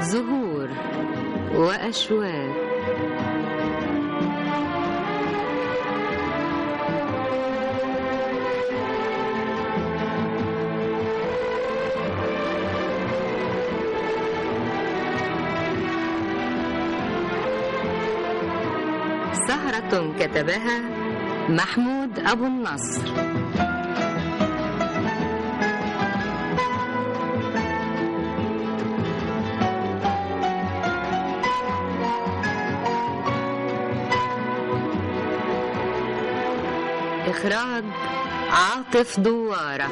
زهور وأشواك سهرة كتبها محمود أبو النصر إخراج عاطف دوارة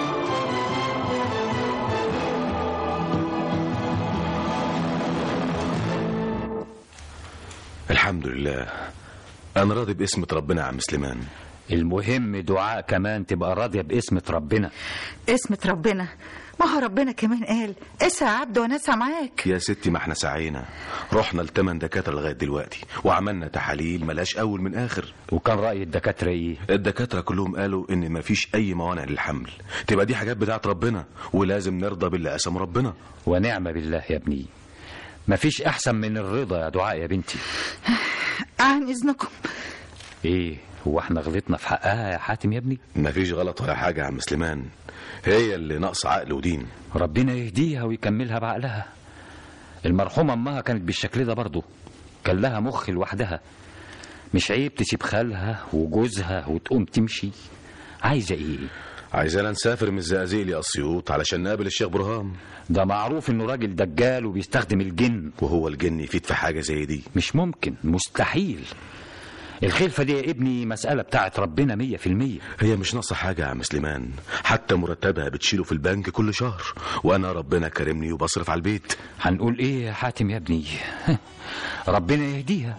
الحمد لله انا راضي باسمة ربنا يا عم سليمان المهم دعاء كمان تبقى راضية باسمة ربنا اسمة ربنا ما هو ربنا كمان قال اسعى يا عبد ونسى معاك يا ستي ما احنا سعينا رحنا لتمن دكاتره لغايه دلوقتي وعملنا تحاليل ملاش اول من اخر وكان رأي الدكاترة ايه الدكاتره كلهم قالوا ان مفيش اي موانع للحمل تبقى دي حاجات بتاعت ربنا ولازم نرضى باللي قسم ربنا ونعم بالله يا ابني مفيش احسن من الرضا يا دعاء يا بنتي عن اذنكم ايه هو احنا غلطنا في حقها يا حاتم يا ابني مفيش غلط ولا حاجه يا عم سليمان هي اللي ناقصه عقل ودين ربنا يهديها ويكملها بعقلها المرحومة امها كانت بالشكل ده برضه كان لها مخ لوحدها مش عيب تسيب خالها وجوزها وتقوم تمشي عايزة ايه عايزانا نسافر من الزقازيق لاسيوط علشان نقابل الشيخ برهام ده معروف انه راجل دجال وبيستخدم الجن وهو الجن يفيد في حاجه زي دي مش ممكن مستحيل الخلفة دي يا ابني مسألة بتاعت ربنا مية في المية هي مش ناقصه حاجه يا عم سليمان حتى مرتبها بتشيله في البنك كل شهر وانا ربنا كرمني وبصرف على البيت هنقول ايه يا حاتم يا ابني ربنا يهديها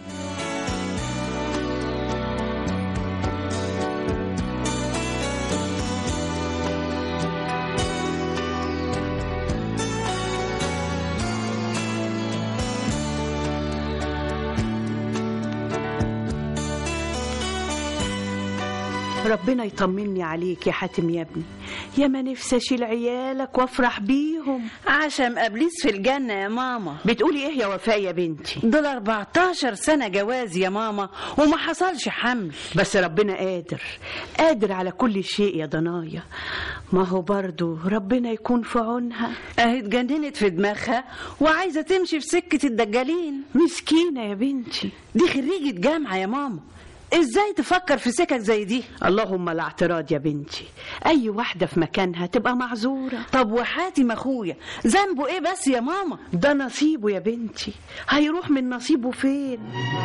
ربنا يطمني عليك يا حاتم يا ابني يا ما نفسي اشيل عيالك وافرح بيهم عشم ابليس في الجنه يا ماما بتقولي ايه يا وفاء يا بنتي دول 14 سنه جواز يا ماما وما حصلش حمل بس ربنا قادر قادر على كل شيء يا ضنايا ما هو برضو ربنا يكون في عونها اهي اتجننت في دماغها وعايزه تمشي في سكه الدجالين مسكينه يا بنتي دي خريجه جامعه يا ماما ازاي تفكر في سكك زي دي اللهم لا اعتراض يا بنتي اي واحده في مكانها تبقى معذوره طب وحاتم اخويا ذنبه ايه بس يا ماما ده نصيبه يا بنتي هيروح من نصيبه فين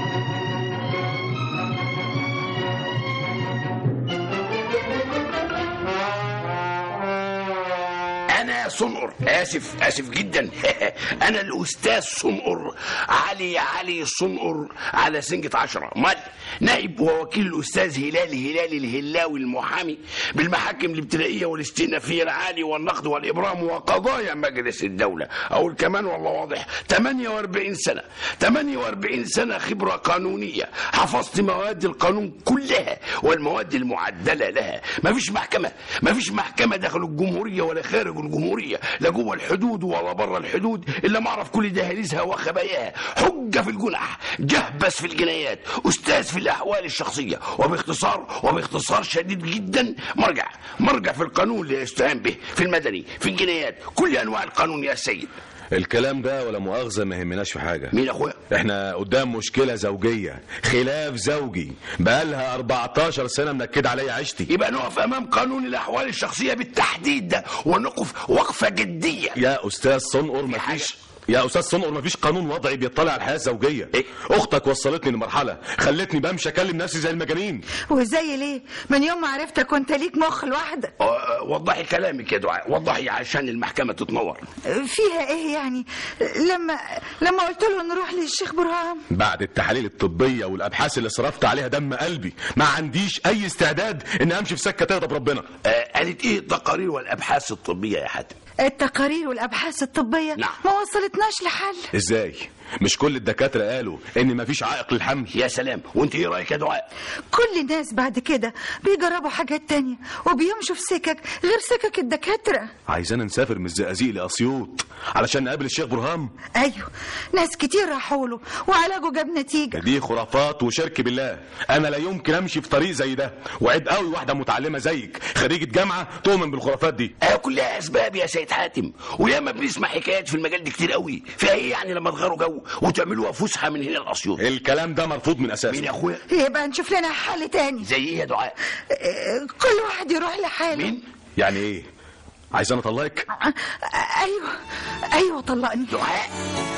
انا صنقر اسف اسف جدا انا الاستاذ صنقر علي علي صنقر على سنجة عشرة مال نائب ووكيل الاستاذ هلال هلال الهلاوي المحامي بالمحاكم الابتدائيه والاستئنافيه العالي والنقد والابرام وقضايا مجلس الدوله اقول كمان والله واضح 48 سنه 48 سنه خبره قانونيه حفظت مواد القانون كلها والمواد المعدله لها ما فيش محكمه ما فيش محكمه داخل الجمهوريه ولا خارج الجمهوريه لا جوه الحدود ولا بره الحدود الا ما اعرف كل دهاليزها وخباياها حجه في الجنح جهبس في الجنايات استاذ في الاحوال الشخصيه وباختصار وباختصار شديد جدا مرجع مرجع في القانون اللي يستهان به في المدني في الجنايات كل انواع القانون يا سيد الكلام ده ولا مؤاخذه ما يهمناش في حاجه مين يا اخويا احنا قدام مشكله زوجيه خلاف زوجي بقالها 14 سنه منكد عليا عيشتي يبقى نقف امام قانون الاحوال الشخصيه بالتحديد ده ونقف وقفه جديه يا استاذ صنقر مفيش يا استاذ صنقر مفيش قانون وضعي بيطلع على الحياه الزوجيه إيه؟ اختك وصلتني لمرحله خلتني بمشي اكلم نفسي زي المجانين وازاي ليه من يوم ما عرفتك كنت ليك مخ لوحدك أه، وضحي كلامك يا دعاء وضحي عشان المحكمه تتنور فيها ايه يعني لما لما قلت له نروح للشيخ برهام بعد التحاليل الطبيه والابحاث اللي صرفت عليها دم قلبي ما عنديش اي استعداد ان امشي في سكه تغضب ربنا أه، قالت ايه التقارير والابحاث الطبيه يا حاتم التقارير والابحاث الطبيه نعم. ما وصلتناش لحل ازاي مش كل الدكاتره قالوا ان مفيش عائق للحمل يا سلام وانت ايه رايك يا دعاء كل الناس بعد كده بيجربوا حاجات تانية وبيمشوا في سكك غير سكك الدكاترة عايزانا نسافر من الزقازيق لاسيوط علشان نقابل الشيخ برهام أيوه ناس كتير راحوا له وعلاجه جاب نتيجة دي خرافات وشرك بالله انا لا يمكن امشي في طريق زي ده وعيب قوي واحده متعلمه زيك خريجه جامعه تؤمن بالخرافات دي آه كلها اسباب يا سيد حاتم وياما بنسمع حكايات في المجال دي كتير قوي فيها ايه يعني لما تغيروا جو وتعملوها فسحه من هنا لاسيوط الكلام ده مرفوض من اساسه مين يا اخويا يبقى نشوف لنا حل تاني زي ايه يا دعاء آه، كل واحد يروح لحاله مين يعني ايه عايزانا اطلقك آه، أيوه أيوه طلقني دعاء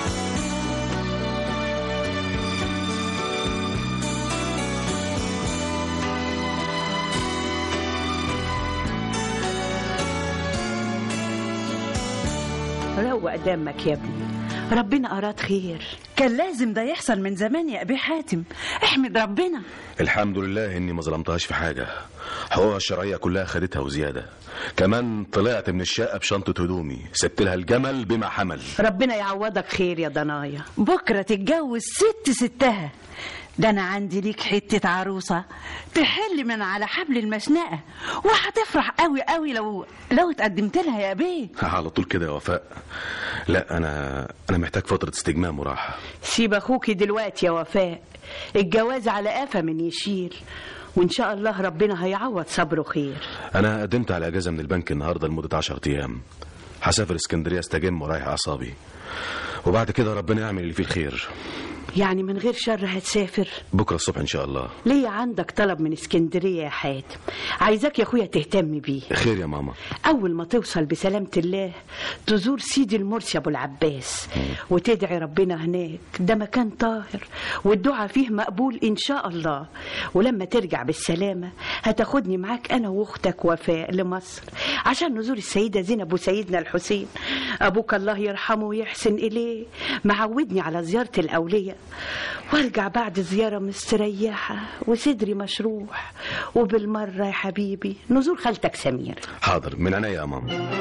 روق دمك يا ابني ربنا أراد خير كان لازم ده يحصل من زمان يا ابي حاتم احمد ربنا الحمد لله اني ما ظلمتهاش في حاجه حقوقها الشرعيه كلها خدتها وزياده كمان طلعت من الشقه بشنطه هدومي سبت لها الجمل بما حمل ربنا يعوضك خير يا ضنايا بكره تتجوز ست ستها ده انا عندي ليك حته عروسه تحل من على حبل المشنقه وهتفرح قوي قوي لو لو اتقدمت لها يا بيه على طول كده يا وفاء لا انا انا محتاج فتره استجمام وراحه سيب أخوكي دلوقتي يا وفاء الجواز على قفا من يشيل وإن شاء الله ربنا هيعوض صبره خير انا قدمت على اجازه من البنك النهارده لمده 10 ايام هسافر اسكندريه استجم ورايح اعصابي وبعد كده ربنا يعمل اللي فيه الخير يعني من غير شر هتسافر بكره الصبح ان شاء الله ليه عندك طلب من اسكندرية يا حاتم عايزاك يا أخويا تهتم بيه خير يا ماما أول ما توصل بسلامة الله تزور سيدي المرسي أبو العباس وتدعي ربنا هناك ده مكان طاهر والدعاء فيه مقبول إن شاء الله ولما ترجع بالسلامة هتاخدني معاك أنا وأختك وفاء لمصر عشان نزور السيدة زينب وسيدنا الحسين أبوك الله يرحمه ويحسن إليه معودني على زيارة الأولياء وارجع بعد زيارة مستريحة وصدري مشروح وبالمرة يا حبيبي نزور خالتك سمير حاضر من عينيا يا ماما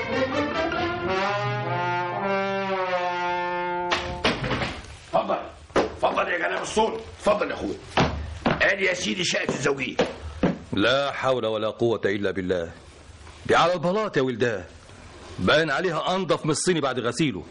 اتفضل اتفضل يا جناب الصول اتفضل يا اخويا ادي يا سيدي شقه الزوجيه لا حول ولا قوة إلا بالله دي على البلاط يا ولدان باين عليها أنضف من الصيني بعد غسيله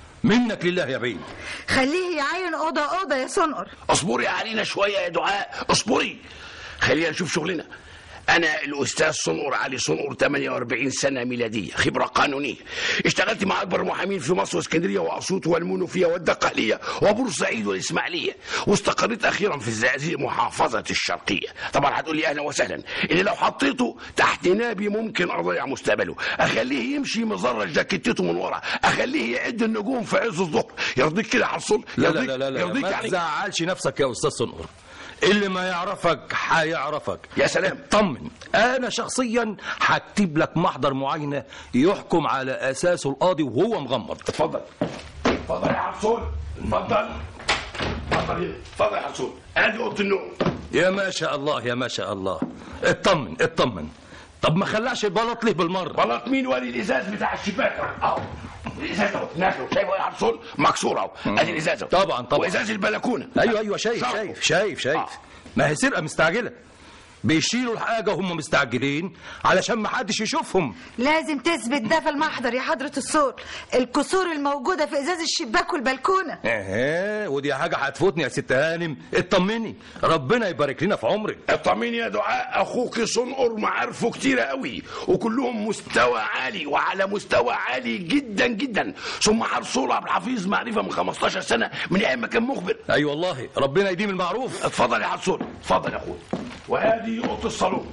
منك لله يا بعيد خليه يعين أوضة أوضة يا سنقر اصبري علينا شويه يا دعاء اصبري خلينا نشوف شغلنا انا الاستاذ صنقر علي صنقر 48 سنه ميلاديه خبره قانونيه اشتغلت مع اكبر المحامين في مصر واسكندريه واسيوط والمنوفيه والدقهليه وبورسعيد والاسماعيليه واستقريت اخيرا في الزقازيق محافظه الشرقيه طبعا هتقول لي اهلا وسهلا اللي لو حطيته تحت نابي ممكن اضيع مستقبله اخليه يمشي مزرج جاكيتته من ورا اخليه يعد النجوم في عز الظهر يرضيك كده يا حصل لا لا يرضيك لا لا, لا يرضيك ما يعني تزعلش نفسك يا أستاذ صنقر اللي ما يعرفك هيعرفك يا سلام طمن أنا شخصيا هكتب لك محضر معاينة يحكم على أساسه القاضي وهو مغمض اتفضل اتفضل يا حصول اتفضل اتفضل هنا. اتفضل يا حصول ادي اوضه النوم يا ما شاء الله يا ما شاء الله اطمن اطمن طب ما خلاش البلاط ليه بالمرة بلاط مين ولي الازاز بتاع الشباك اهو الازاز اهو ناكله شايفه يا حصول مكسور اهو ادي الازاز اهو طبعا طبعا وازاز البلكونه ايوه ايوه شايف شرطه. شايف شايف شايف آه. ما هي سرقه مستعجله بيشيلوا الحاجه وهم مستعجلين علشان ما حدش يشوفهم لازم تثبت ده في المحضر يا حضرة الصوت الكسور الموجودة في إزاز الشباك والبلكونة اها ودي حاجه هتفوتني يا ست هانم اطمني ربنا يبارك لنا في عمرك اطمني يا دعاء اخوك صنقر معارفه كتيره قوي وكلهم مستوى عالي وعلى مستوى عالي جدا جدا ثم حرصول عبد الحفيظ معرفه من 15 سنه من ايام ما كان مخبر اي أيوة والله ربنا يديم المعروف اتفضل يا حرصول اتفضل يا اخويا وادي اوضه الصالون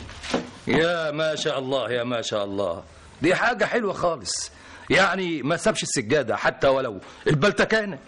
يا ما شاء الله يا ما شاء الله دي حاجه حلوه خالص يعني ما سابش السجاده حتى ولو البلتكانه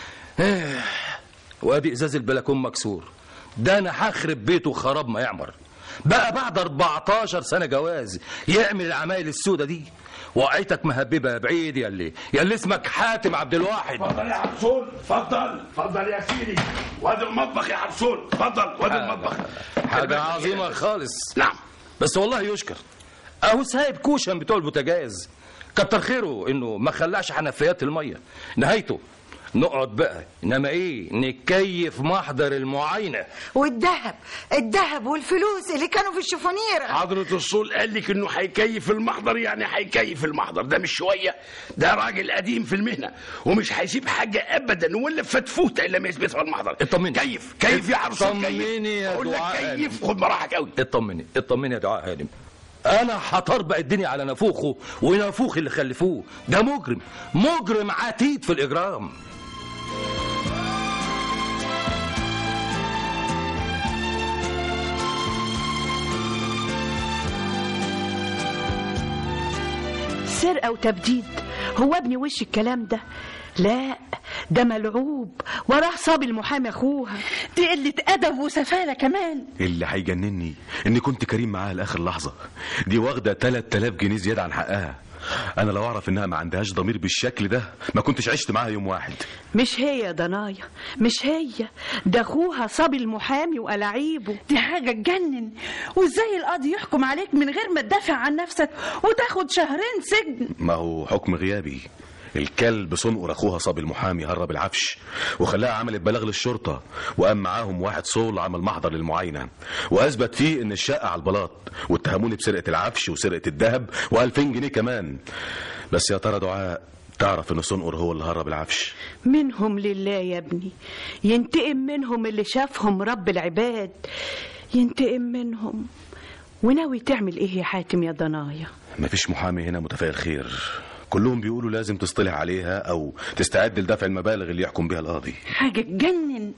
إيه، وادي ازاز البلكون مكسور ده انا هخرب بيته خراب ما يعمر بقى بعد 14 سنه جواز يعمل العمايل السودة دي وقعتك مهببه يا بعيد يا اللي يا اللي اسمك حاتم عبد الواحد اتفضل يا حرصول اتفضل اتفضل يا سيدي وادي المطبخ يا حرصول اتفضل وادي المطبخ حاجه عظيمه خالص نعم بس والله يشكر اهو سايب كوشن بتوع البوتاجاز كتر خيره انه ما خلاش حنفيات الميه نهايته نقعد بقى انما ايه نكيف محضر المعاينه والذهب الذهب والفلوس اللي كانوا في الشفونيرة حضرة الصول قال لك انه هيكيف المحضر يعني هيكيف المحضر ده مش شوية ده راجل قديم في المهنة ومش هيسيب حاجة ابدا ولا فتفوتة الا ما يثبتها المحضر اطمني. كيف كيف يا عروس اطمني يا اقول لك دعاء كيف خد براحتك قوي اطمني اطمني يا دعاء هانم انا هطربق الدنيا على نافوخه ونافوخ اللي خلفوه ده مجرم مجرم عتيد في الاجرام سرقة وتبديد هو ابني وش الكلام ده لا ده ملعوب وراه صبي المحامي اخوها دي قلة أدب وسفالة كمان اللي هيجنني اني كنت كريم معاها لاخر لحظه دي واخده 3000 جنيه زياده عن حقها انا لو اعرف انها ما عندهاش ضمير بالشكل ده ما كنتش عشت معاها يوم واحد مش هي يا ضنايا مش هي ده اخوها صبي المحامي وألاعيبه دي حاجة تجنن وازاي القاضي يحكم عليك من غير ما تدافع عن نفسك وتاخد شهرين سجن ما هو حكم غيابي الكلب صنقر اخوها صاب المحامي هرب العفش وخلاها عملت بلاغ للشرطه وقام معاهم واحد صول عمل محضر للمعاينه واثبت فيه ان الشقه على البلاط واتهموني بسرقه العفش وسرقه الذهب و2000 جنيه كمان بس يا ترى دعاء تعرف ان صنقر هو اللي هرب العفش منهم لله يا ابني ينتقم منهم اللي شافهم رب العباد ينتقم منهم وناوي تعمل ايه يا حاتم يا ضنايا مفيش محامي هنا متفائل خير كلهم بيقولوا لازم تصطلح عليها او تستعد لدفع المبالغ اللي يحكم بها القاضي حاجة تجنن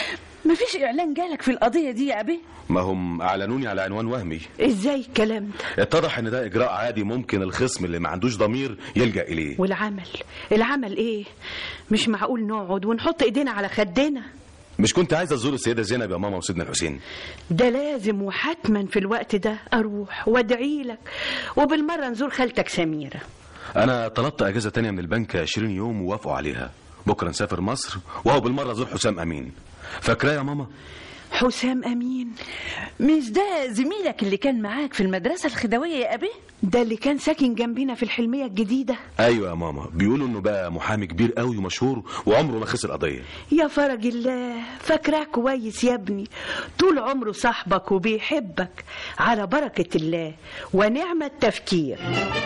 مفيش إعلان جالك في القضية دي يا أبي ما هم اعلنوني على عنوان وهمي ازاي الكلام ده اتضح ان ده اجراء عادي ممكن الخصم اللي ما عندوش ضمير يلجا اليه والعمل العمل ايه مش معقول نقعد ونحط ايدينا على خدنا مش كنت عايز ازور السيده زينب يا ماما وسيدنا الحسين ده لازم وحتما في الوقت ده اروح وادعي لك وبالمره نزور خالتك سميره انا طلبت اجازه تانية من البنك 20 يوم ووافقوا عليها بكره نسافر مصر وهو بالمره ازور حسام امين فاكراه يا ماما حسام امين مش ده زميلك اللي كان معاك في المدرسة الخدوية يا أبي ده اللي كان ساكن جنبنا في الحلميه الجديده ايوه يا ماما بيقولوا انه بقى محامي كبير قوي ومشهور وعمره ما خسر قضيه يا فرج الله فاكراه كويس يا ابني طول عمره صاحبك وبيحبك على بركه الله ونعم التفكير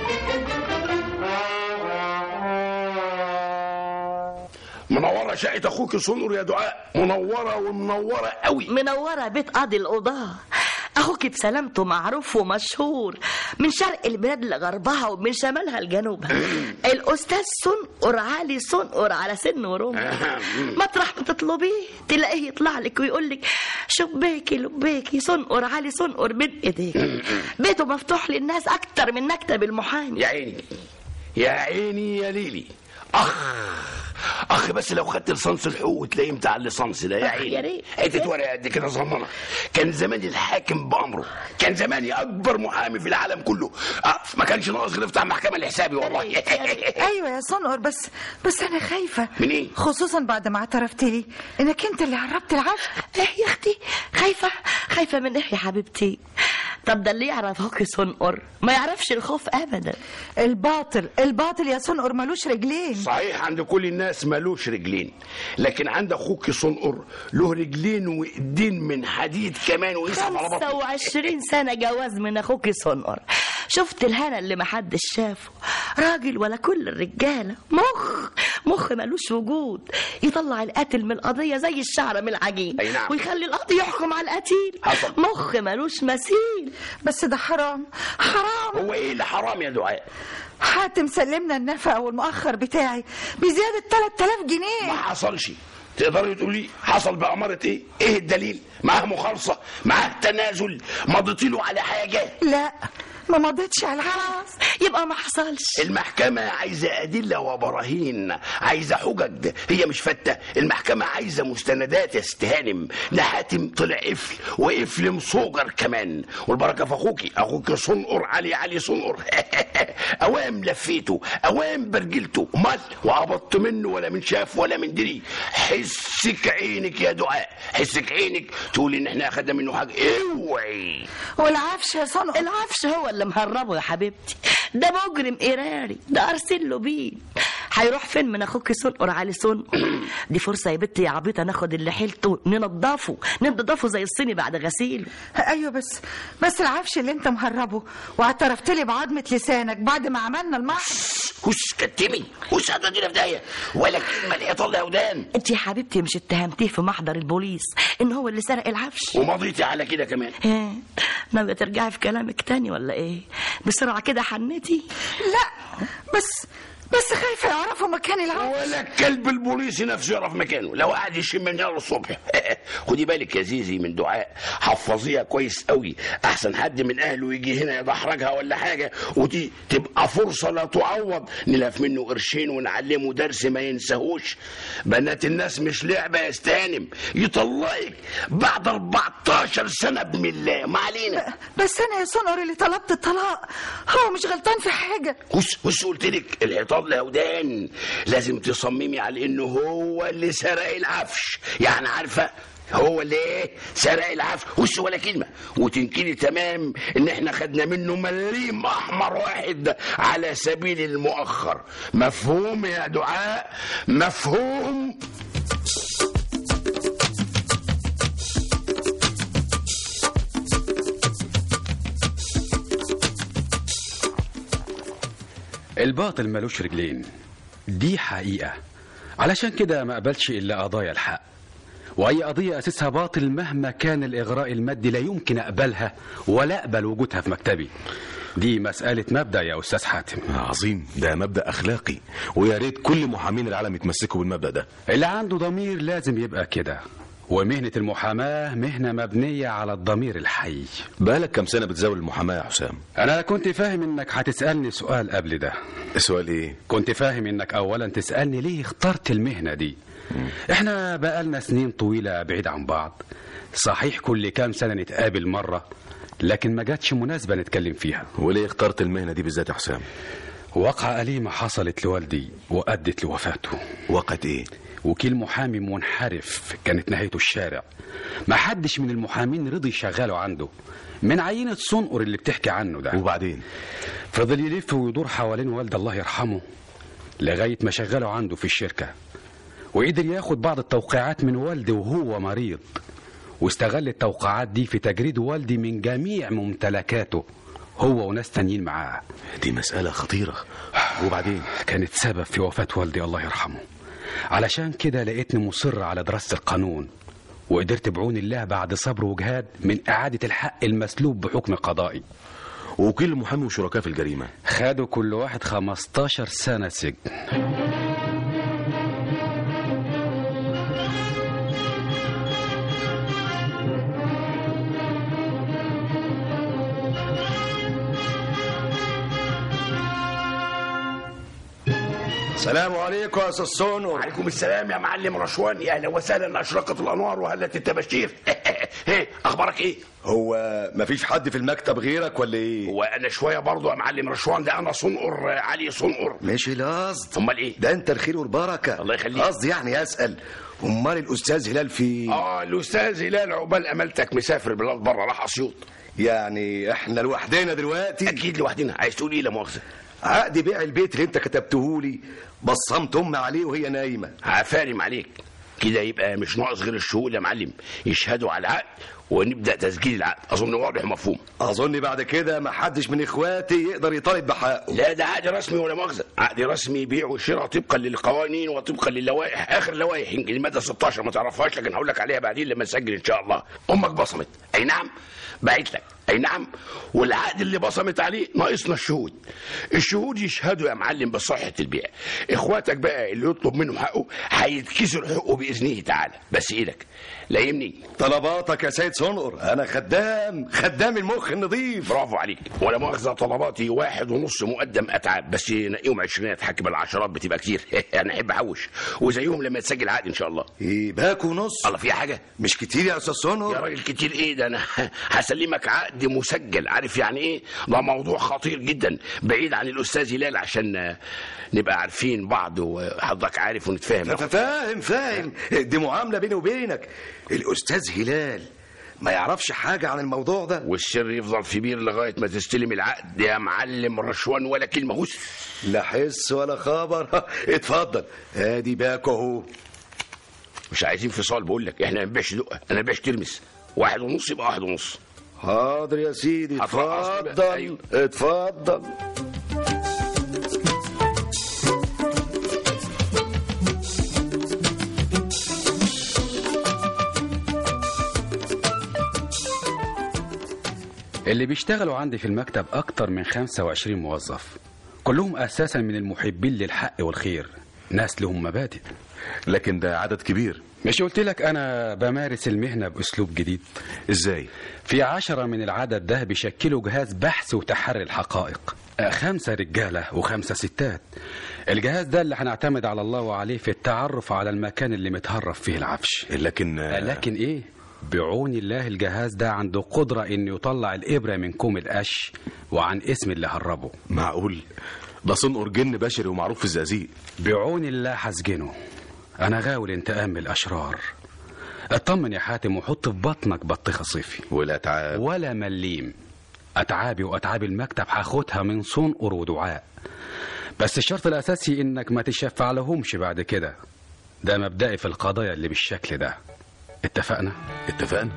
منورة شقة اخوك صنر يا دعاء منورة ومنورة قوي منورة بيت قاضي القضاة أخوك بسلامته معروف ومشهور من شرق البلاد لغربها ومن شمالها لجنوبها الأستاذ صنقر علي صنقر على سن ورمح مطرح ما تطلبيه تلاقيه يطلع لك ويقول لك شبيكي لبيكي صنقر علي صنقر بين ايديك بيته مفتوح للناس أكتر من مكتب المحامي يا عيني يا عيني يا ليلي اخ اخ بس لو خدت لصنص الحقوق تلاقيه بتاع اللصنص ده يا يا عيني ريت. حته ورقه قد كده صغننه كان زمان الحاكم بامره كان زماني اكبر محامي في العالم كله أه ما كانش ناقص غير افتح محكمه لحسابي والله ايوه يا صنقر بس بس انا خايفه من ايه؟ خصوصا بعد ما اعترفت لي انك انت اللي عربت العفش ايه يا اختي خايفة خايفة من ايه يا حبيبتي طب ده اللي يعرف هوكي صنقر ما يعرفش الخوف ابدا الباطل الباطل يا صنقر ملوش رجلين صحيح عند كل الناس ملوش رجلين لكن عند اخوك صنقر له رجلين وايدين من حديد كمان ويسحب على بطنه 25 سنة جواز من أخوك صنقر شفت الهنا اللي محدش شافه راجل ولا كل الرجالة مخ مخ ملوش وجود يطلع القاتل من القضية زي الشعرة من العجين أي نعم. ويخلي القاضي يحكم على القتيل حصل. مخ ملوش مثيل بس ده حرام حرام هو ايه اللي حرام يا دعاء حاتم سلمنا النفقه والمؤخر بتاعي بزياده 3000 جنيه ما حصلش تقدري تقولي حصل بأمارة ايه ايه الدليل معاه مخالصة معاه تنازل مضيتي له على حاجة لا ما مضيتش على حاجه خلاص يبقى ما حصلش المحكمة عايزة أدلة وبراهين عايزة حجج هي مش فتة المحكمة عايزة مستندات يا ست هانم ده حاتم طلع قفل وقفل مصوجر كمان والبركة في أخوكي أخوك صنقر علي علي صنقر أوام لفيته أوام برجلته مال وقبضت منه ولا من شاف ولا من دري حسك عينك يا دعاء حسك عينك تقول إن إحنا أخدنا منه حاجة اوعي والعفش يا صنقر العفش هو اللي مهربه يا حبيبتي ده مجرم إيراري ده أرسل له بيه هيروح فين من اخوك سنقر علي سنقر دي فرصه يا بنتي يا عبيطه ناخد اللي حيلته ننضفه ننضفه زي الصيني بعد غسيله ايوه بس بس العفش اللي انت مهربه واعترفت لي بعظمه لسانك بعد ما عملنا المحضر هش كتمي هش هتودينا في داهيه ولا كلمه الحيطان لها ودان انت يا حبيبتي مش اتهمتيه في محضر البوليس ان هو اللي سرق العفش ومضيتي على كده كمان ها، ناوية ترجعي في كلامك تاني ولا ايه بسرعة كده حنتي لا بس بس خايفه يعرفوا مكان العفش ولا الكلب البوليسي نفسه يعرف مكانه لو قعد يشم من هنا للصبح خدي بالك يا زيزي من دعاء حفظيها كويس قوي احسن حد من اهله يجي هنا يدحرجها ولا حاجه ودي تبقى فرصه لا تعوض نلف منه قرشين ونعلمه درس ما ينساهوش بنات الناس مش لعبه يا استهانم يطلقك بعد 14 سنه بسم الله ما علينا بس انا يا سنقر اللي طلبت الطلاق هو مش غلطان في حاجه بص بص قلت لك الحيطان لهودان لازم تصممي على انه هو اللي سرق العفش يعني عارفه هو اللي ايه سرق العفش بص ولا كلمه وتنكري تمام ان احنا خدنا منه مليم احمر واحد على سبيل المؤخر مفهوم يا دعاء مفهوم الباطل ملوش رجلين دي حقيقة علشان كده ما قبلش إلا قضايا الحق وأي قضية أساسها باطل مهما كان الإغراء المادي لا يمكن أقبلها ولا أقبل وجودها في مكتبي دي مسألة مبدأ يا أستاذ حاتم عظيم ده مبدأ أخلاقي ويا ريت كل محامين العالم يتمسكوا بالمبدأ ده اللي عنده ضمير لازم يبقى كده ومهنة المحاماة مهنة مبنية على الضمير الحي بقالك كام سنة بتزاول المحاماة يا حسام أنا كنت فاهم إنك هتسألني سؤال قبل ده السؤال إيه؟ كنت فاهم إنك أولا تسألني ليه اخترت المهنة دي إحنا بقالنا سنين طويلة بعيد عن بعض صحيح كل كام سنة نتقابل مرة لكن ما جاتش مناسبة نتكلم فيها وليه اخترت المهنة دي بالذات يا حسام؟ وقعة أليمة حصلت لوالدي وأدت لوفاته وقت إيه؟ وكيل محامي منحرف كانت نهايته الشارع ما حدش من المحامين رضي يشغله عنده من عينة صنقر اللي بتحكي عنه ده وبعدين فضل يلف ويدور حوالين والد الله يرحمه لغاية ما شغله عنده في الشركة وقدر ياخد بعض التوقيعات من والدي وهو مريض واستغل التوقيعات دي في تجريد والدي من جميع ممتلكاته هو وناس تانيين معاه دي مسألة خطيرة وبعدين كانت سبب في وفاة والدي الله يرحمه علشان كده لقيتني مصر على دراسة القانون وقدرت بعون الله بعد صبر وجهاد من إعادة الحق المسلوب بحكم قضائي وكيل محامي وشركاء في الجريمة خدوا كل واحد 15 سنة سجن السلام عليكم يا استاذ سونو وعليكم السلام يا معلم رشوان يا اهلا وسهلا اشرقت الانوار وهلت التباشير ايه اخبارك ايه هو مفيش حد في المكتب غيرك ولا ايه وانا شويه برضو يا معلم رشوان ده انا صنقر علي صنقر ماشي القصد امال ايه ده انت الخير والبركه الله يخليك. قصدي يعني اسال امال الاستاذ هلال في اه الاستاذ هلال عقبال امالتك مسافر بلاد بره راح اسيوط يعني احنا لوحدنا دلوقتي اكيد لوحدنا عايز تقول ايه لا مؤاخذه عقد بيع البيت اللي انت كتبته لي بصمت ام عليه وهي نايمه عفارم عليك كده يبقى مش ناقص غير الشهود يا معلم يشهدوا على العقد ونبدا تسجيل العقد اظن واضح ومفهوم اظن بعد كده ما حدش من اخواتي يقدر يطالب بحقه لا ده عقد رسمي ولا مؤاخذه عقد رسمي بيع وشراء طبقا للقوانين وطبقا للوائح اخر لوائح يمكن الماده 16 ما تعرفهاش لكن هقول لك عليها بعدين لما نسجل ان شاء الله امك بصمت اي نعم بعت لك اي نعم والعقد اللي بصمت عليه ناقصنا الشهود الشهود يشهدوا يا معلم بصحه البيع اخواتك بقى اللي يطلب منهم حقه هيتكسر حقه باذنه تعالى بس ايدك لا يمني طلباتك يا سيد صنقر انا خدام خدام المخ النظيف برافو عليك ولا مؤاخذه طلباتي واحد ونص مقدم اتعاب بس نقيهم عشرينات حكم العشرات بتبقى كتير انا احب احوش وزيهم لما تسجل عقد ان شاء الله ايه باكو ونص الله فيها حاجه مش كتير يا استاذ يا صنقر راجل كتير ايه ده انا هسلمك عقد مسجل عارف يعني ايه ده موضوع خطير جدا بعيد عن الاستاذ هلال عشان نبقى عارفين بعض وحضرتك عارف ونتفاهم فاهم فاهم دي معامله بيني وبينك الاستاذ هلال ما يعرفش حاجة عن الموضوع ده والسر يفضل في بير لغايه ما تستلم العقد يا معلم رشوان ولا كلمه هس لا حس ولا خبر اتفضل ادي باكو اهو مش عايزين فصال بقول لك احنا ما بنبيعش دقه انا ببيعش ترمس واحد ونص يبقى واحد ونص حاضر يا سيدي هترقص بقى. اتفضل أيوة. اتفضل اللي بيشتغلوا عندي في المكتب أكتر من 25 موظف كلهم أساسا من المحبين للحق والخير ناس لهم مبادئ لكن ده عدد كبير مش قلت لك أنا بمارس المهنة بأسلوب جديد ازاي في عشرة من العدد ده بيشكلوا جهاز بحث وتحري الحقائق آه، خمسة رجالة وخمسة ستات الجهاز ده اللي هنعتمد على الله وعليه في التعرف على المكان اللي متهرب فيه العفش لكن آه، لكن ايه بعون الله الجهاز ده عنده قدرة انه يطلع الإبرة من كوم القش وعن اسم اللي هربه معقول ده صنقر جن بشري ومعروف في الزقازيق بعون الله هسجنه انا غاوي الانتقام من الاشرار اطمن يا حاتم وحط في بطنك بطيخه صيفي ولا تعب ولا مليم اتعابي واتعاب المكتب هاخدها من صنقر ودعاء بس الشرط الاساسي انك ما تشفع لهمش بعد كده ده مبدئي في القضايا اللي بالشكل ده اتفقنا اتفقنا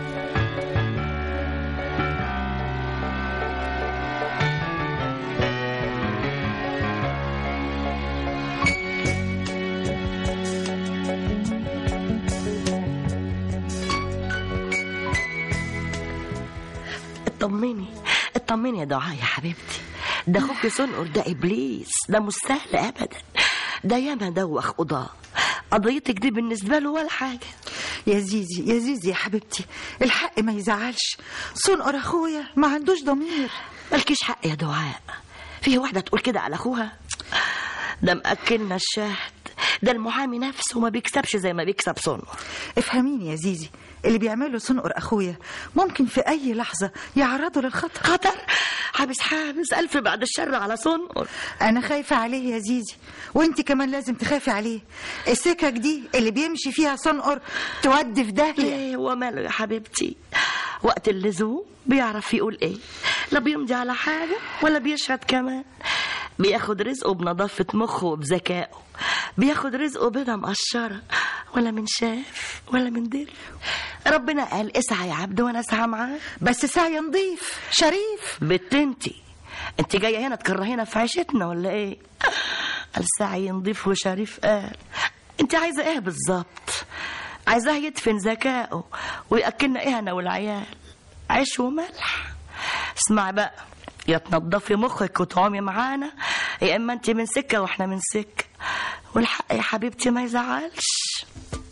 اطمني اطمني يا دعاء يا حبيبتي ده اخوك صنقر ده ابليس ده مش سهل ابدا ده ياما دوخ قضاء قضيتك دي بالنسبه له ولا حاجه يا زيزي يا زيزي يا حبيبتي الحق ما يزعلش صنقر اخويا ما عندوش ضمير مالكيش حق يا دعاء فيه واحده تقول كده على اخوها ده مأكلنا الشهد ده المحامي نفسه ما بيكسبش زي ما بيكسب صنقر افهميني يا زيزي اللي بيعمله صنقر اخويا ممكن في اي لحظه يعرضه للخطر خطر حابس حابس الف بعد الشر على صنقر انا خايفه عليه يا زيزي وانت كمان لازم تخافي عليه السكك دي اللي بيمشي فيها صنقر تودي في داهيه ليه وماله يا حبيبتي وقت اللزوم بيعرف يقول ايه لا بيمضي على حاجة ولا بيشهد كمان بياخد رزقه بنظافة مخه وبذكائه بياخد رزقه بيضة مقشرة ولا من شاف ولا من دل ربنا قال اسعى يا عبد وانا اسعى معاه بس سعي نضيف شريف بت انتي انت جايه هنا تكرهينا في عيشتنا ولا ايه السعي نضيف وشريف قال انت عايزه ايه بالظبط عايزاه يدفن ذكائه وياكلنا ايه انا والعيال عيش وملح اسمعي بقى يا تنضفي مخك وتقومي معانا يا اما انت من سكه واحنا من سكه والحق يا حبيبتي ما يزعلش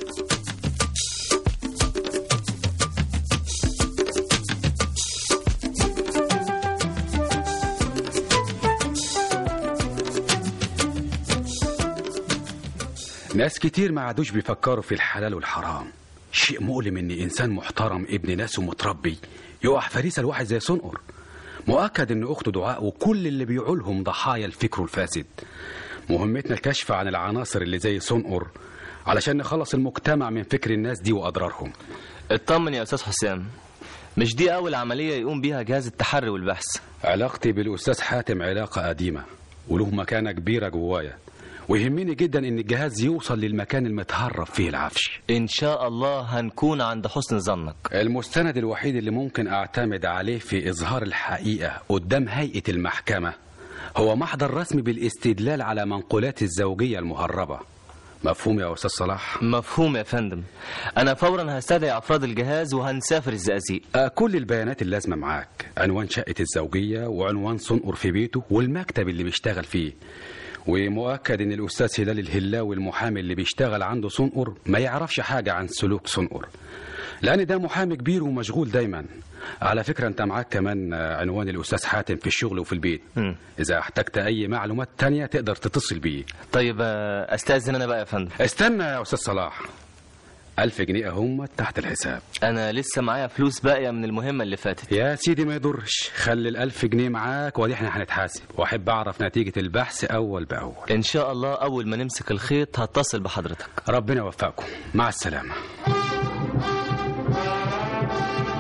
ناس كتير ما عادوش بيفكروا في الحلال والحرام شيء مؤلم ان انسان محترم ابن ناس ومتربي يقع فريسه لواحد زي صنقر مؤكد ان اخته دعاء وكل اللي بيعولهم ضحايا الفكر الفاسد مهمتنا الكشف عن العناصر اللي زي صنقر علشان نخلص المجتمع من فكر الناس دي واضرارهم اطمن يا استاذ حسام مش دي اول عمليه يقوم بيها جهاز التحري والبحث علاقتي بالاستاذ حاتم علاقه قديمه وله مكانه كبيره جوايا ويهمني جدا ان الجهاز يوصل للمكان المتهرب فيه العفش ان شاء الله هنكون عند حسن ظنك المستند الوحيد اللي ممكن اعتمد عليه في اظهار الحقيقه قدام هيئه المحكمه هو محضر رسمي بالاستدلال على منقولات الزوجيه المهربه مفهوم يا استاذ صلاح مفهوم يا فندم انا فورا هستدعي افراد الجهاز وهنسافر الزقازيق آه، كل البيانات اللازمه معاك عنوان شقه الزوجيه وعنوان صنقر في بيته والمكتب اللي بيشتغل فيه ومؤكد ان الاستاذ هلال الهلاوي المحامي اللي بيشتغل عنده صنقر ما يعرفش حاجه عن سلوك صنقر لان ده محامي كبير ومشغول دايما على فكره انت معاك كمان آه، عنوان الاستاذ حاتم في الشغل وفي البيت مم. اذا احتجت اي معلومات تانية تقدر تتصل بيه طيب آه، استاذن انا بقى يا فندم استنى يا استاذ صلاح ألف جنيه هم تحت الحساب انا لسه معايا فلوس باقيه من المهمه اللي فاتت يا سيدي ما يضرش خلي الألف جنيه معاك ودي احنا هنتحاسب واحب أعرف نتيجة البحث أول بأول ان شاء الله اول ما نمسك الخيط هتصل بحضرتك ربنا يوفقكم مع السلامة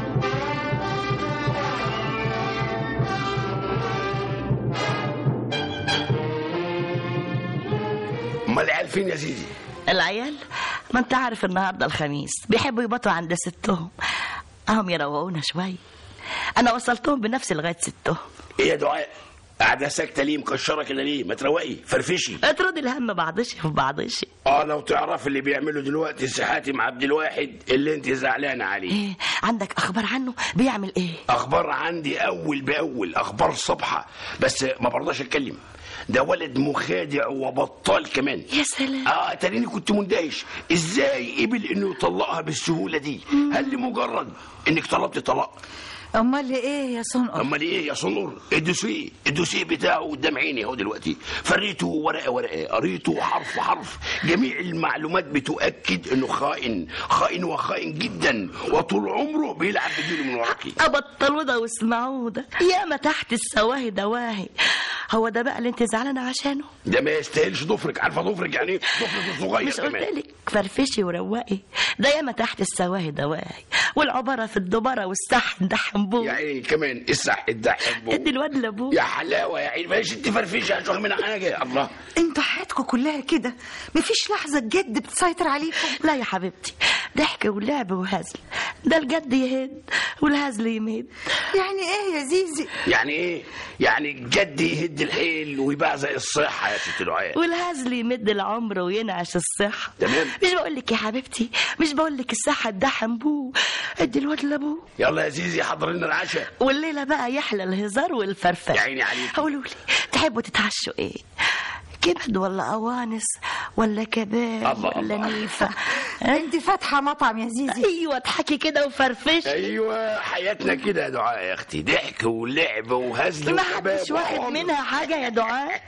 امال العيال فين يا زيزي العيال ما انت عارف النهارده الخميس بيحبوا يبطوا عند ستهم اهم يروقونا شويه انا وصلتهم بنفسي لغايه ستهم ايه يا دعاء قاعده ساكته ليه مكشره كده ليه ما تروقي فرفشي اطرد الهم بعضشي في بعضشي اه لو تعرف اللي بيعمله دلوقتي سي حاتم عبد الواحد اللي انت زعلانه عليه ايه عندك اخبار عنه بيعمل ايه اخبار عندي اول باول اخبار صبحه بس ما برضاش اتكلم ده ولد مخادع وبطال كمان يا سلام اه تريني كنت مندهش ازاي قبل انه يطلقها بالسهوله دي هل لمجرد انك طلبت طلاق امال ايه يا صنقر امال ايه يا صنور الدوسيه الدوسيه بتاعه قدام عيني اهو دلوقتي فريته ورقه ورقه قريته حرف حرف جميع المعلومات بتؤكد انه خائن خائن وخائن جدا وطول عمره بيلعب بديله من وراكي ابطلوا ده واسمعوا ده ياما تحت السواهي دواهي هو ده بقى اللي انت زعلانه عشانه ده ما يستاهلش ضفرك عارفه ضفرك يعني ايه ضفرك الصغير مش قلت كمان لك فرفشي وروقي ده ياما تحت السواهي دواهي والعباره في الدبره والسحن ده حنبوه يا عيني كمان الصح الضحك ادي الواد لابوه يا حلاوه يا عيني ماشي انت فرفشه هتشوف منها حاجه الله انتوا حياتكم كلها كده مفيش لحظه جد بتسيطر عليكم لا يا حبيبتي ضحك ولعب وهزل ده الجد يهد والهزل يمد يعني ايه يا زيزي يعني ايه يعني الجد يهد الحيل ويبعزق الصحه يا ست دعاء والهزل يمد العمر وينعش الصحة تمام. مش بقول لك يا حبيبتي مش بقول لك الصحة تدحم بوه ادي الواد لابوه يلا يا زيزي حضر لنا العشاء والليلة بقى يحلى الهزار والفرفشة يا عيني عليك. قولوا لي تحبوا تتعشوا ايه كبد ولا قوانص ولا كباب الله ولا الله. نيفة انت فاتحه مطعم يا زيزي ايوه اضحكي كده وفرفشي ايوه حياتنا كده يا دعاء يا اختي ضحك ولعب وهزل ما وشباب حدش واخد وعمر. منها حاجة يا دعاء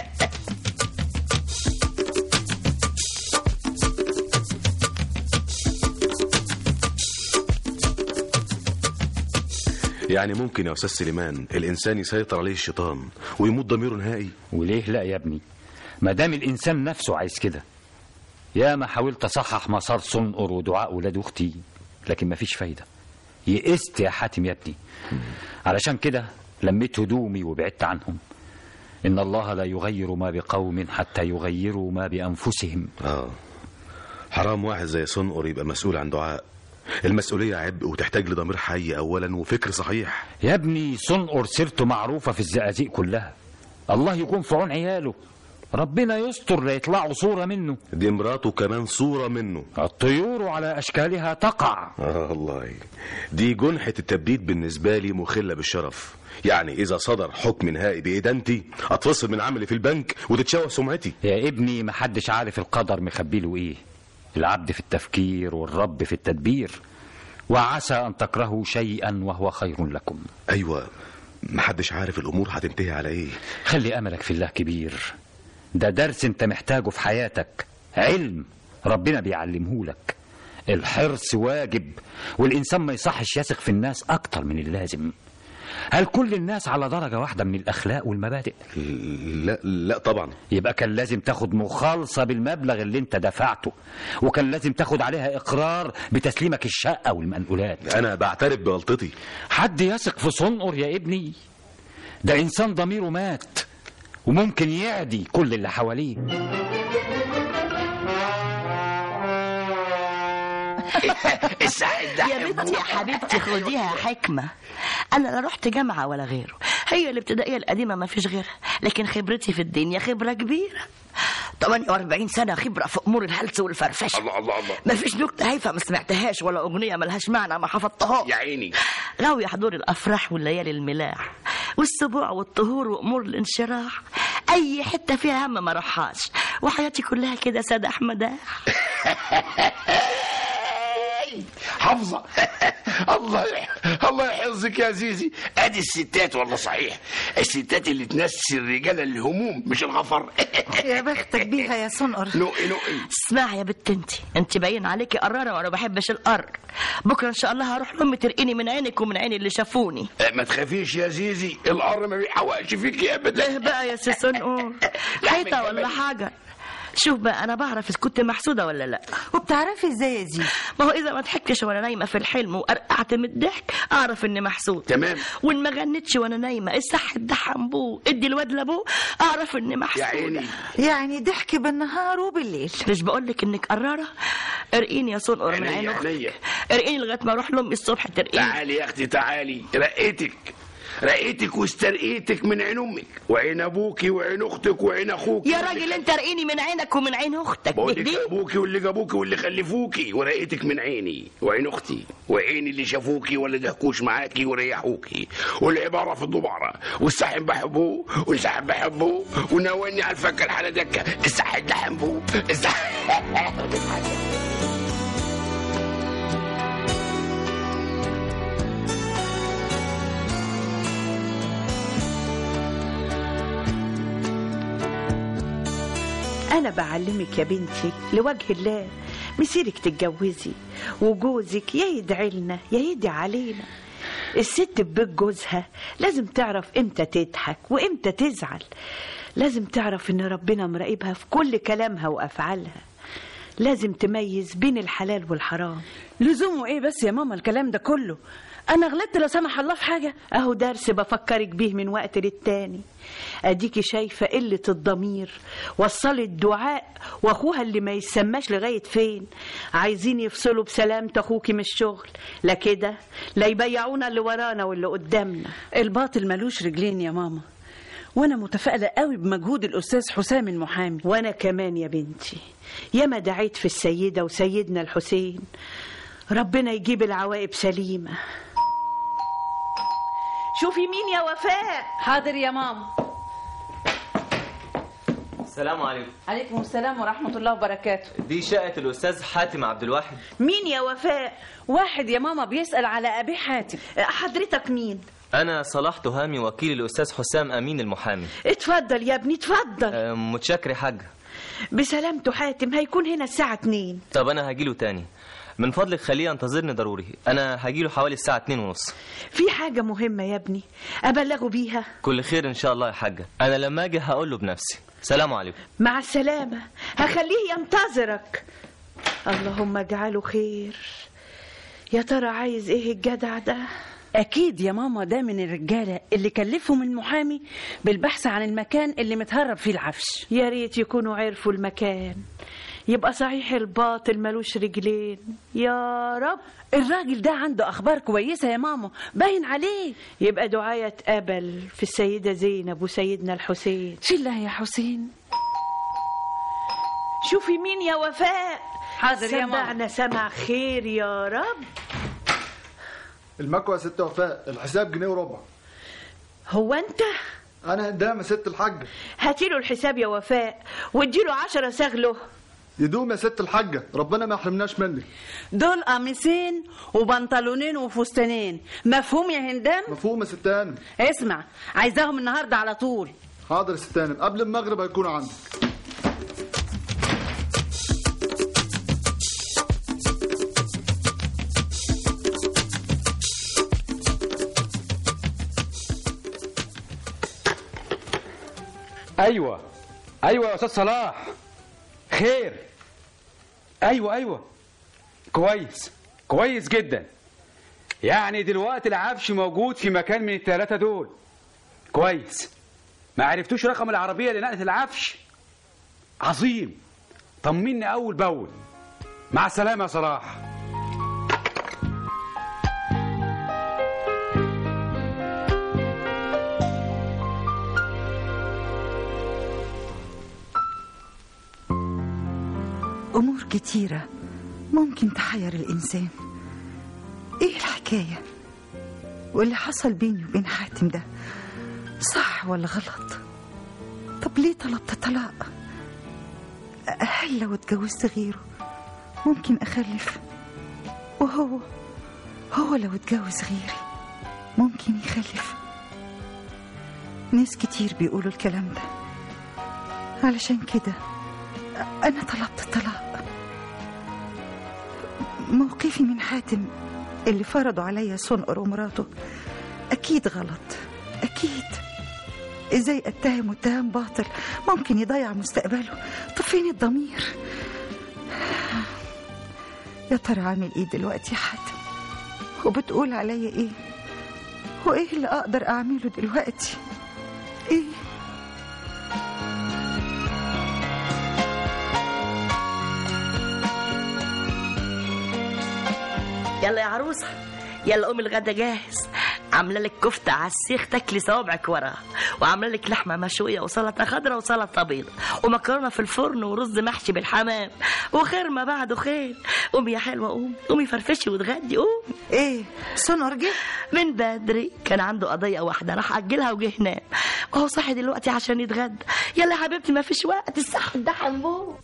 يعني ممكن يا استاذ سليمان الانسان يسيطر عليه الشيطان ويموت ضميره نهائي وليه لا يا ابني ما دام الانسان نفسه عايز كده يا ما حاولت اصحح مسار صنقر ودعاء ولاد اختي لكن مفيش فايده يئست يا حاتم يا ابني علشان كده لميت هدومي وبعدت عنهم ان الله لا يغير ما بقوم حتى يغيروا ما بانفسهم اه حرام واحد زي صنقر يبقى مسؤول عن دعاء المسؤولية عبء وتحتاج لضمير حي أولا وفكر صحيح يا ابني صنقر سيرته معروفه في الزقازيق كلها الله يكون في عون عياله ربنا يستر لا يطلعوا صوره منه دي مراته كمان صورة منه الطيور على اشكالها تقع آه الله دي جنحة التبديد بالنسبة لي مخلة بالشرف يعني إذا صدر حكم نهائي بإدانتي أتفصل من عملي في البنك وتتشوه سمعتي يا ابني محدش عارف القدر مخبيله ايه العبد في التفكير والرب في التدبير وعسى ان تكرهوا شيئا وهو خير لكم أيوة محدش عارف الأمور هتنتهي على إيه خلي املك في الله كبير ده درس انت محتاجه في حياتك علم ربنا بيعلمه لك الحرص واجب والانسان ما يصحش يثق في الناس اكتر من اللازم هل كل الناس على درجة واحدة من الأخلاق والمبادئ؟ لا لا طبعا يبقى كان لازم تاخد مخالصة بالمبلغ اللي انت دفعته وكان لازم تاخد عليها إقرار بتسليمك الشقة والمنقولات أنا بعترف بغلطتي حد يثق في صنقر يا ابني ده إنسان ضميره مات وممكن يعدي كل اللي حواليه الصح يا الضحك بنتي يا حبيبتي خديها حكمة أنا لا رحت جامعة ولا غيره هي الابتدائية القديمة ما فيش غيرها لكن خبرتي في الدنيا خبرة كبيرة 48 سنة خبرة في أمور الهلس والفرفشة الله الله الله ما فيش نكتة هايفة ما سمعتهاش ولا أغنية ملهاش معنى ما حفظتهاش يا عيني غاوي حضور الأفراح والليالي الملاح والسبوع والطهور وأمور الانشراح أي حتة فيها هم ما روحهاش وحياتي كلها كده سادة أحمداح حافظة الله يح- الله يحفظك يا زيزي ادي الستات والله صحيح الستات اللي تنسي الرجال الهموم مش الغفر يا بختك بيها يا صنقر نقي نقي اسمعي يا بنت انت انت باين عليكي قراره وانا ما بحبش القر بكره ان شاء الله هروح لامي ترقيني من عينك ومن عين اللي شافوني ما تخافيش يا زيزي القر ما بيحوقش فيكي ابدا ايه بقى يا سيسون قول لحم حيطه ولا الجمل. حاجه شوف بقى انا بعرف اذا كنت محسوده ولا لا وبتعرفي ازاي يا زيزي ما هو اذا ما ضحكتش وانا نايمه في الحلم وقرقعت من الضحك اعرف اني محسود تمام وان ما غنتش وانا نايمه الصح ادحم بوه ادي الواد لابوه اعرف اني محسوده يا عيني يعني ضحك بالنهار وبالليل مش بقول لك انك قراره ارقيني يا صنقر من عينيا، عين اختك عينيا. ارقيني لغايه ما اروح لامي الصبح ترقيني تعالي يا اختي تعالي رقيتك رقيتك واسترقيتك من عين امك وعين ابوكي وعين اختك وعين اخوك يا راجل انت ارقيني من عينك ومن عين اختك بقول دي لك ابوكي واللي جابوكي واللي خلفوكي ورقيتك من عيني وعين اختي وعين اللي شافوكي ولا ضحكوش معاكي وريحوكي والعباره في الدباره والساحن بحبه والساحن بحبه وناولني على الفكه الحاله دكه الساحن بحبه الساحن أنا بعلمك يا بنتي لوجه الله مسيرك تتجوزي وجوزك يا يدعي لنا يا يدعي علينا الست في بيت جوزها لازم تعرف امتى تضحك وامتى تزعل لازم تعرف ان ربنا مراقبها في كل كلامها وافعالها لازم تميز بين الحلال والحرام لزومه ايه بس يا ماما الكلام ده كله انا غلطت لا سمح الله في حاجه اهو درس بفكرك بيه من وقت للتاني اديكي شايفه قله الضمير وصلت دعاء واخوها اللي ما يسماش لغايه فين عايزين يفصلوا بسلامة اخوكي من الشغل لا كده لا يبيعونا اللي ورانا واللي قدامنا الباطل ملوش رجلين يا ماما وانا متفائله قوي بمجهود الاستاذ حسام المحامي وانا كمان يا بنتي ياما دعيت في السيده وسيدنا الحسين ربنا يجيب العواقب سليمه شوفي مين يا وفاء حاضر يا ماما السلام عليكم عليكم السلام ورحمه الله وبركاته دي شقة الأستاذ حاتم عبد الواحد مين يا وفاء واحد يا ماما بيسال على ابي حاتم حضرتك مين أنا صلاح تهامي وكيل الأستاذ حسام أمين المحامي اتفضل يا ابني اتفضل أه، متشكر يا حاج بسلامته حاتم هيكون هنا الساعة 2 طب أنا هجيله تاني من فضلك خليه ينتظرني ضروري أنا هجيله حوالي الساعة اتنين ونص في حاجة مهمة يا ابني أبلغه بيها كل خير إن شاء الله يا حاجة أنا لما أجي هقول له بنفسي سلام عليكم مع السلامة هخليه ينتظرك اللهم اجعله خير يا ترى عايز ايه الجدع ده اكيد يا ماما ده من الرجاله اللي كلفهم المحامي بالبحث عن المكان اللي متهرب فيه العفش يا ريت يكونوا عرفوا المكان يبقى صحيح الباطل ملوش رجلين يا رب الراجل ده عنده اخبار كويسه يا ماما باين عليه يبقى دعاية اتقبل في السيدة زينب وسيدنا الحسين شله يا حسين شوفي مين يا وفاء حاضر يا ماما. سمعنا سمع خير يا رب المكوى يا ست وفاء الحساب جنيه وربع هو انت انا قدام يا ست الحاجه هاتيله الحساب يا وفاء واديله عشرة سغله يدوم يا ست الحاجه ربنا ما يحرمناش منك دول قميصين وبنطلونين وفستانين مفهوم يا هندام مفهوم يا ست هانم اسمع عايزاهم النهارده على طول حاضر يا ست هانم قبل المغرب هيكونوا عندك ايوه ايوه يا استاذ صلاح خير ايوه ايوه كويس كويس جدا يعني دلوقتي العفش موجود في مكان من الثلاثه دول كويس ما عرفتوش رقم العربيه اللي نقلت العفش عظيم طمني اول باول مع السلامه يا صلاح أمور كتيرة ممكن تحير الإنسان إيه الحكاية واللي حصل بيني وبين حاتم ده صح ولا غلط طب ليه طلبت طلاق هل لو اتجوزت غيره ممكن أخلف وهو هو لو اتجوز غيري ممكن يخلف ناس كتير بيقولوا الكلام ده علشان كده أنا طلبت الطلاق موقفي من حاتم اللي فرضوا عليا صنقر ومراته أكيد غلط أكيد ازاي اتهم اتهام باطل ممكن يضيع مستقبله طب فين الضمير يا ترى عامل ايه دلوقتي يا حاتم وبتقول عليا ايه وايه اللي اقدر اعمله دلوقتي ايه يلا يا عروسة يلا قومي الغدا جاهز عامله لك كفته على السيخ تاكلي صوابعك وراها وعامله لك لحمه مشويه وسلطه خضراء وسلطه بيض ومكرونه في الفرن ورز محشي بالحمام وخير ما بعده خير قومي يا حلوه قومي قومي فرفشي وتغدي قومي ايه سونر جه من بدري كان عنده قضيه واحده راح اجلها وجه نام وهو صاحي دلوقتي عشان يتغدى يلا يا حبيبتي ما فيش وقت الساعه ده حنبوه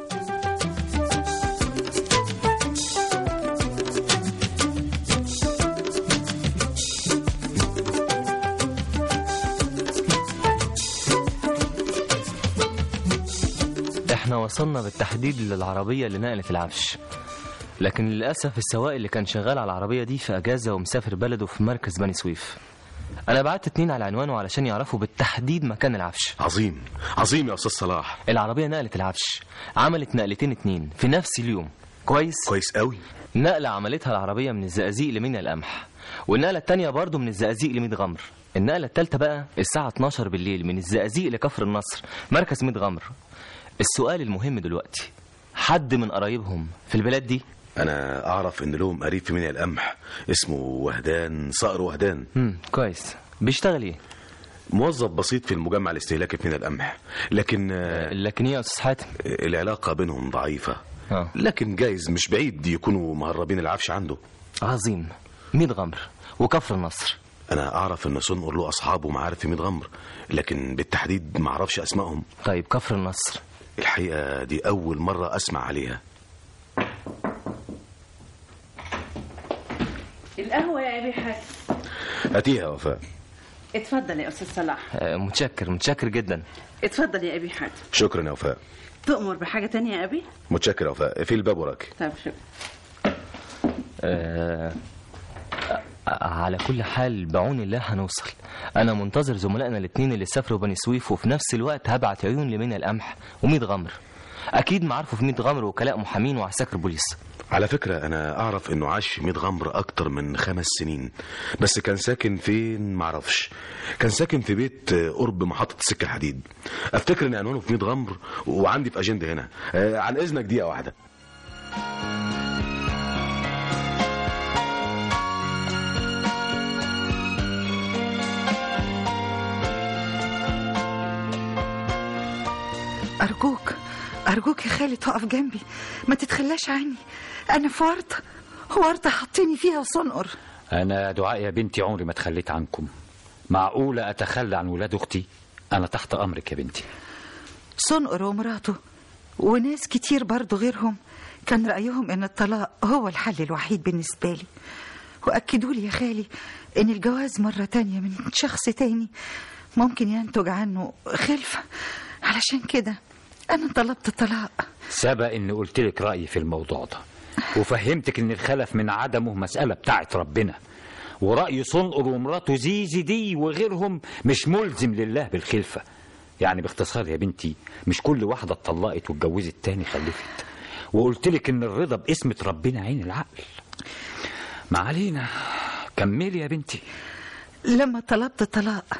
احنا وصلنا بالتحديد للعربية اللي نقلت العفش لكن للأسف السواق اللي كان شغال على العربية دي في أجازة ومسافر بلده في مركز بني سويف أنا بعت اتنين على عنوانه علشان يعرفوا بالتحديد مكان العفش عظيم عظيم يا أستاذ صلاح العربية نقلت العفش عملت نقلتين اتنين في نفس اليوم كويس كويس قوي نقلة عملتها العربية من الزقازيق لمينا القمح والنقلة التانية برضه من الزقازيق لميت غمر النقلة التالتة بقى الساعة 12 بالليل من الزقازيق لكفر النصر مركز ميت غمر السؤال المهم دلوقتي حد من قرايبهم في البلاد دي أنا أعرف إن لهم قريب في منيا القمح اسمه وهدان صقر وهدان امم كويس بيشتغل إيه؟ موظف بسيط في المجمع الاستهلاكي في منيا القمح لكن آه، لكن إيه يا أستاذ حاتم؟ العلاقة بينهم ضعيفة آه. لكن جايز مش بعيد يكونوا مهربين العفش عنده عظيم ميت غمر وكفر النصر أنا أعرف إن صنقر له أصحاب ومعارف في ميت غمر لكن بالتحديد ما أعرفش أسمائهم طيب كفر النصر الحقيقة دي أول مرة أسمع عليها القهوة يا أبي حاتم هاتيها يا وفاء اتفضل يا أستاذ صلاح آه، متشكر متشكر جدا اتفضل يا أبي حاتم شكرا يا وفاء تؤمر بحاجة تانية يا أبي متشكر يا وفاء في الباب وراك طيب شكرا آه على كل حال بعون الله هنوصل انا منتظر زملائنا الاثنين اللي سافروا بني سويف وفي نفس الوقت هبعت عيون لمنى القمح وميت غمر اكيد معارفه في ميت غمر وكلاء محامين وعساكر بوليس على فكرة أنا أعرف إنه عاش في ميت غمر أكتر من خمس سنين بس كان ساكن فين معرفش كان ساكن في بيت آه، قرب محطة السكة الحديد أفتكر إن عنوانه في ميت غمر وعندي في أجندة هنا آه، عن إذنك دقيقة واحدة أرجوك أرجوك يا خالد تقف جنبي ما تتخلاش عني أنا في ورطة ورطة حاطيني فيها صنقر أنا دعاء يا بنتي عمري ما تخليت عنكم معقولة أتخلى عن ولاد أختي أنا تحت أمرك يا بنتي صنقر ومراته وناس كتير برضو غيرهم كان رأيهم إن الطلاق هو الحل الوحيد بالنسبة لي وأكدوا لي يا خالي إن الجواز مرة تانية من شخص تاني ممكن ينتج عنه خلفة علشان كده أنا طلبت الطلاق سبق إني قلت لك رأيي في الموضوع ده وفهمتك إن الخلف من عدمه مسألة بتاعت ربنا ورأي صنقر ومراته زيزي دي وغيرهم مش ملزم لله بالخلفة يعني باختصار يا بنتي مش كل واحدة اتطلقت واتجوزت تاني خلفت وقلت لك إن الرضا باسمة ربنا عين العقل ما علينا كملي يا بنتي لما طلبت الطلاق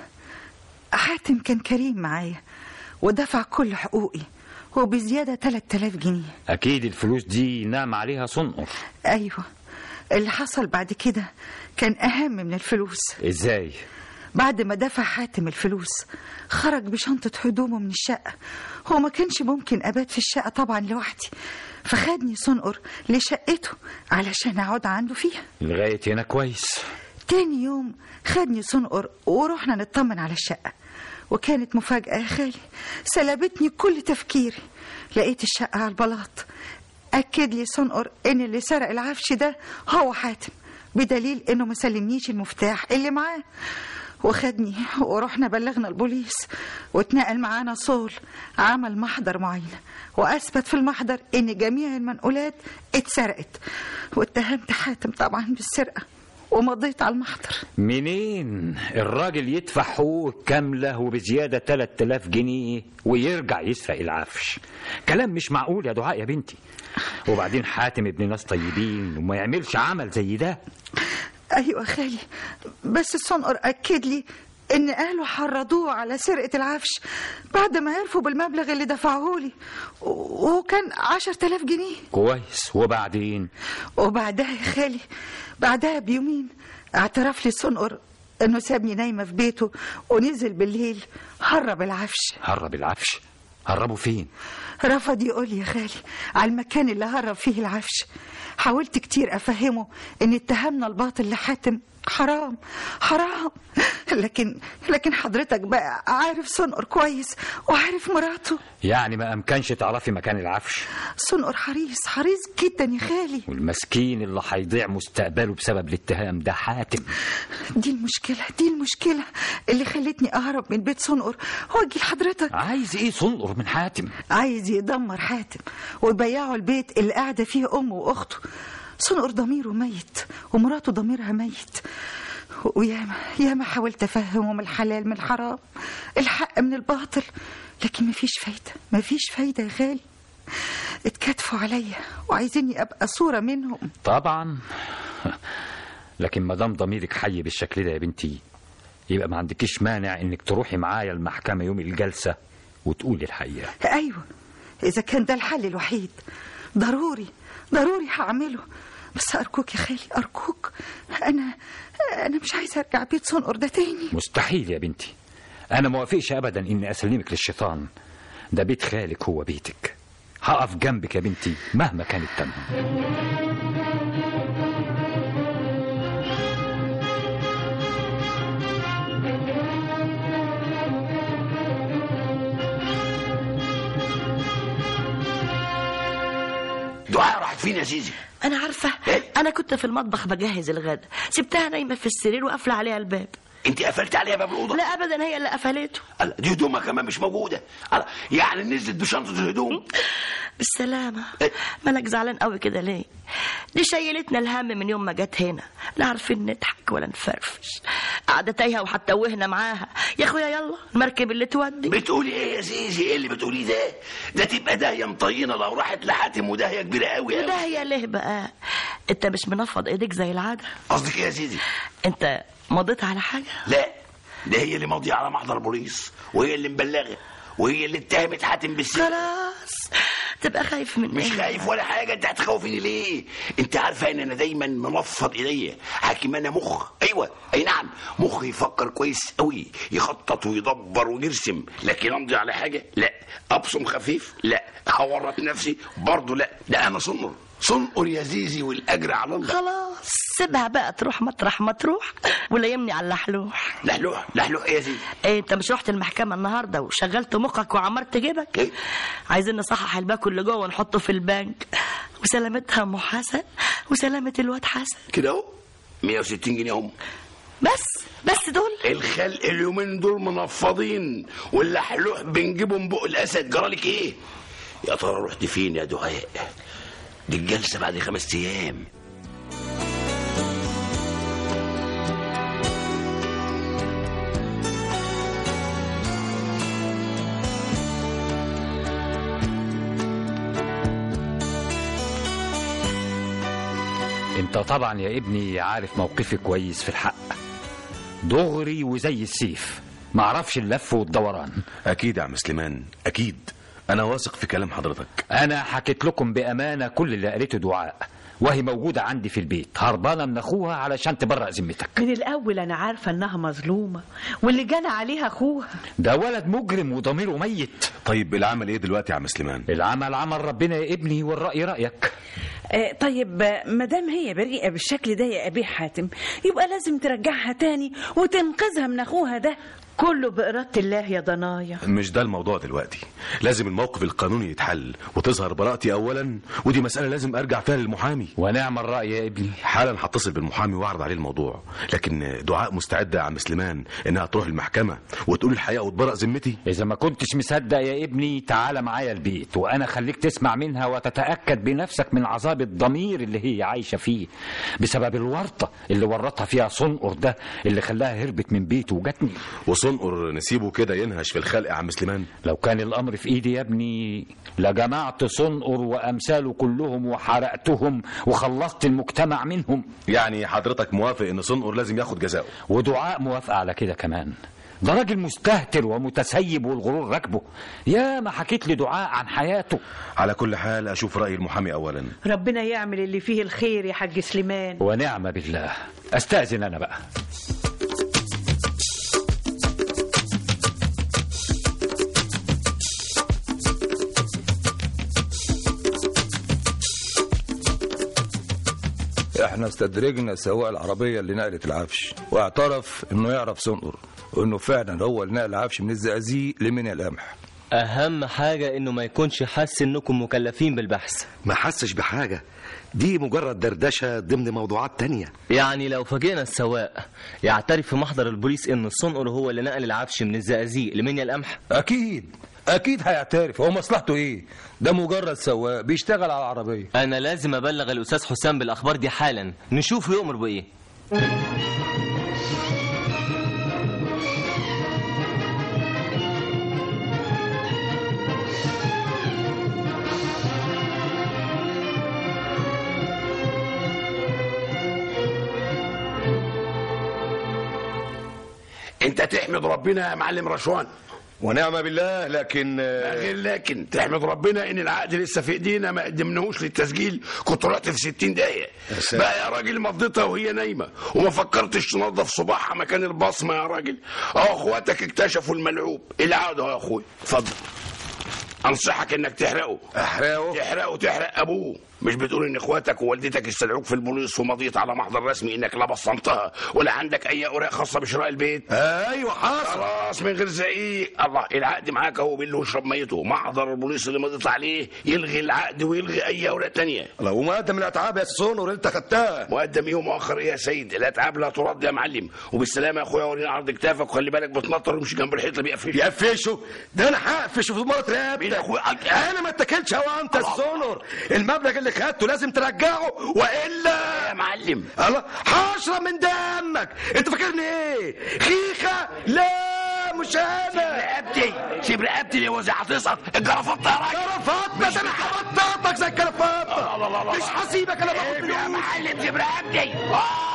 حاتم كان كريم معايا ودفع كل حقوقي وبزيادة 3000 جنيه أكيد الفلوس دي نام عليها صنقر أيوة اللي حصل بعد كده كان أهم من الفلوس إزاي؟ بعد ما دفع حاتم الفلوس خرج بشنطة هدومه من الشقة هو ما كانش ممكن أبات في الشقة طبعا لوحدي فخدني صنقر لشقته علشان أقعد عنده فيها لغاية هنا كويس تاني يوم خدني صنقر ورحنا نطمن على الشقة وكانت مفاجأة يا خالي سلبتني كل تفكيري لقيت الشقة على البلاط أكد لي صنقر إن اللي سرق العفش ده هو حاتم بدليل إنه ما سلمنيش المفتاح اللي معاه وخدني ورحنا بلغنا البوليس واتنقل معانا صول عمل محضر معاينة وأثبت في المحضر إن جميع المنقولات اتسرقت واتهمت حاتم طبعا بالسرقة ومضيت على المحضر منين الراجل يدفع حقوق كاملة وبزيادة 3000 جنيه ويرجع يسرق العفش كلام مش معقول يا دعاء يا بنتي وبعدين حاتم ابن ناس طيبين وما يعملش عمل زي ده ايوه خالي بس الصنقر اكد لي ان اهله حرضوه على سرقه العفش بعد ما عرفوا بالمبلغ اللي دفعوه لي و- وكان عشر تلاف جنيه كويس وبعدين وبعدها يا خالي بعدها بيومين اعترف لي الصنقر انه سابني نايمه في بيته ونزل بالليل هرب العفش هرب العفش هربوا فين رفض يقول لي يا خالي على المكان اللي هرب فيه العفش حاولت كتير افهمه ان اتهامنا الباطل لحاتم حرام حرام لكن لكن حضرتك بقى عارف صنقر كويس وعارف مراته يعني ما امكنش تعرفي مكان العفش صنقر حريص حريص جدا يا خالي والمسكين اللي هيضيع مستقبله بسبب الاتهام ده حاتم دي المشكلة دي المشكلة اللي خلتني أهرب من بيت صنقر واجي لحضرتك عايز ايه صنقر من حاتم عايز يدمر حاتم ويبيعوا البيت اللي قاعدة فيه أمه وأخته صنقر ضميره ميت ومراته ضميرها ميت وياما ياما حاولت أفهمهم الحلال من الحرام الحق من الباطل لكن مفيش فايدة مفيش فايدة يا غالي اتكتفوا عليا وعايزيني أبقى صورة منهم طبعا لكن ما دام ضميرك حي بالشكل ده يا بنتي يبقى ما عندكيش مانع انك تروحي معايا المحكمة يوم الجلسة وتقولي الحقيقة أيوة إذا كان ده الحل الوحيد ضروري ضروري هعمله بس أرجوك يا خالي أرجوك أنا أنا مش عايزة أرجع بيت صنقر ده تاني مستحيل يا بنتي انا موافقش ابدا اني اسلمك للشيطان ده بيت خالك هو بيتك هقف جنبك يا بنتي مهما كان الثمن دعاء راحت فين يا زيزي انا عارفه انا كنت في المطبخ بجهز الغدا سبتها نايمه في السرير وقافله عليها الباب انت قفلت عليها باب الاوضه لا ابدا هي اللي قفلته الله، دي هدومها كمان مش موجوده الله، يعني نزلت بشنطه الهدوم بالسلامه مالك زعلان قوي كده ليه دي شيلتنا الهم من يوم ما جت هنا لا عارفين نضحك ولا نفرفش قاعده تايهه وهتوهنا معاها يا اخويا يلا المركب اللي تودي بتقولي ايه يا زيزي ايه اللي بتقوليه ده ده تبقى داهيه مطينه لو راحت لحاتم وداهيه كبيره قوي وده هي ليه بقى انت مش منفض ايديك زي العاده قصدك ايه يا زيزي انت مضيت على حاجه لا ده هي اللي ماضيه على محضر بوليس وهي اللي مبلغه وهي اللي اتهمت حاتم بالسرقه خلاص تبقى خايف من مش إيه؟ خايف ولا حاجه انت هتخوفيني ليه انت عارفه ان انا دايما منفض ايديا حاكم انا مخ ايوه اي نعم مخ يفكر كويس قوي يخطط ويدبر ويرسم لكن امضي على حاجه لا ابصم خفيف لا هورط نفسي برضه لا ده انا صنر صنقر يا زيزي والاجر على الله خلاص سيبها بقى تروح مطرح ما تروح ولا يمني على اللحلوح لحلوح لحلوح ايه يا زيزي ايه انت مش رحت المحكمه النهارده وشغلت مخك وعمرت جيبك إيه؟ عايزين نصحح الباكو اللي جوه ونحطه في البنك وسلامتها ام حسن وسلامه الواد حسن كده اهو 160 جنيه هم بس بس دول الخلق اليومين دول منفضين واللحلوح بنجيبه من بق الاسد جرالك ايه يا ترى رحت فين يا دعاء دي الجلسه بعد خمس ايام انت طبعا يا ابني عارف موقفي كويس في الحق دغري وزي السيف معرفش اللف والدوران اكيد يا عم سليمان اكيد انا واثق في كلام حضرتك انا حكيت لكم بامانه كل اللي قالته دعاء وهي موجوده عندي في البيت هربانه من اخوها علشان تبرأ ذمتك من الأول أنا عارفة إنها مظلومة واللي جنى عليها أخوها ده ولد مجرم وضميره ميت طيب العمل ايه دلوقتي يا عم سليمان العمل عمل ربنا يا ابني والرأي رأيك آه، طيب آه، ما دام هي بريئه بالشكل ده يا ابي حاتم يبقى لازم ترجعها تاني وتنقذها من اخوها ده كله بإرادة الله يا ضنايا مش ده الموضوع دلوقتي لازم الموقف القانوني يتحل وتظهر براءتي اولا ودي مسألة لازم ارجع فيها للمحامي ونعم الرأي يا ابني حالا هتصل بالمحامي واعرض عليه الموضوع لكن دعاء مستعدة يا عم سليمان انها تروح المحكمة وتقول الحقيقة وتبرأ ذمتي إذا ما كنتش مصدق يا ابني تعال معايا البيت وأنا خليك تسمع منها وتتأكد بنفسك من عذاب الضمير اللي هي عايشة فيه بسبب الورطة اللي ورطها فيها صنقر ده اللي خلاها هربت من بيته وجاتني وصنقر نسيبه كده ينهش في الخلق يا عم سليمان لو كان الأمر في إيدي يا ابني لجمعت صنقر وأمثاله كلهم وحرقتهم وخلصت المجتمع منهم يعني حضرتك موافق ان صنقر لازم ياخد جزاؤه ودعاء موافقة على كده كمان ده راجل مستهتر ومتسيب والغرور راكبه يا ما حكيت لي دعاء عن حياته على كل حال اشوف رأي المحامي اولا ربنا يعمل اللي فيه الخير يا حاج سليمان ونعم بالله استأذن أنا بقى احنا استدرجنا سواق العربية اللي نقلت العفش واعترف انه يعرف صنقر وانه فعلا هو اللي نقل العفش من الزقازيق لمنى القمح اهم حاجة انه ما يكونش حس انكم مكلفين بالبحث ما حسش بحاجة دي مجرد دردشة ضمن موضوعات تانية يعني لو فاجئنا السواق يعترف في محضر البوليس ان الصنقر هو اللي نقل العفش من الزقازيق لمنيا القمح اكيد اكيد هيعترف هو مصلحته ايه ده مجرد سواق بيشتغل على العربية انا لازم ابلغ الاستاذ حسام بالاخبار دي حالا نشوف يؤمر بايه انت تحمد ربنا يا معلم رشوان ونعم بالله لكن ما غير لكن تحمد ربنا ان العقد لسه في ايدينا ما قدمناهوش للتسجيل كنت رحت في 60 دقيقه ساتر. بقى يا راجل مضيتها وهي نايمه وما فكرتش تنظف صباعها مكان البصمه يا راجل اه اخواتك اكتشفوا الملعوب العقد اهو يا اخوي اتفضل انصحك انك تحرقه احرقه تحرقه تحرق ابوه مش بتقول ان اخواتك ووالدتك استدعوك في البوليس ومضيت على محضر رسمي انك لا بصمتها ولا عندك اي اوراق خاصه بشراء البيت ايوه حصل خلاص من غير زعيق الله العقد معاك اهو بالله واشرب ميته محضر البوليس اللي مضيت عليه يلغي العقد ويلغي اي اوراق تانية لو مقدم الاتعاب يا سونور انت خدتها مقدم يوم اخر ايه يا سيد الاتعاب لا ترد يا معلم وبالسلامه يا اخويا ورينا عرض كتافك وخلي بالك بتنطر ومشي جنب الحيط اللي بيقفش يقفشوا ده انا هقفش في مرة مين يا رقبتك اخويا انا ما اتكلش هو انت السونور المبلغ اللي خدته لازم ترجعه والا يا معلم الله هشرب من دمك انت فاكرني ايه خيخه لا مش انا رقبتي سيب رقبتي اللي وزع هتسقط الجرافطه يا راجل كرفات بس انا هبططك زي الكرفات الله الله الله الله. مش هسيبك انا باخد سيب فلوس يا معلم سيب رقبتي آه.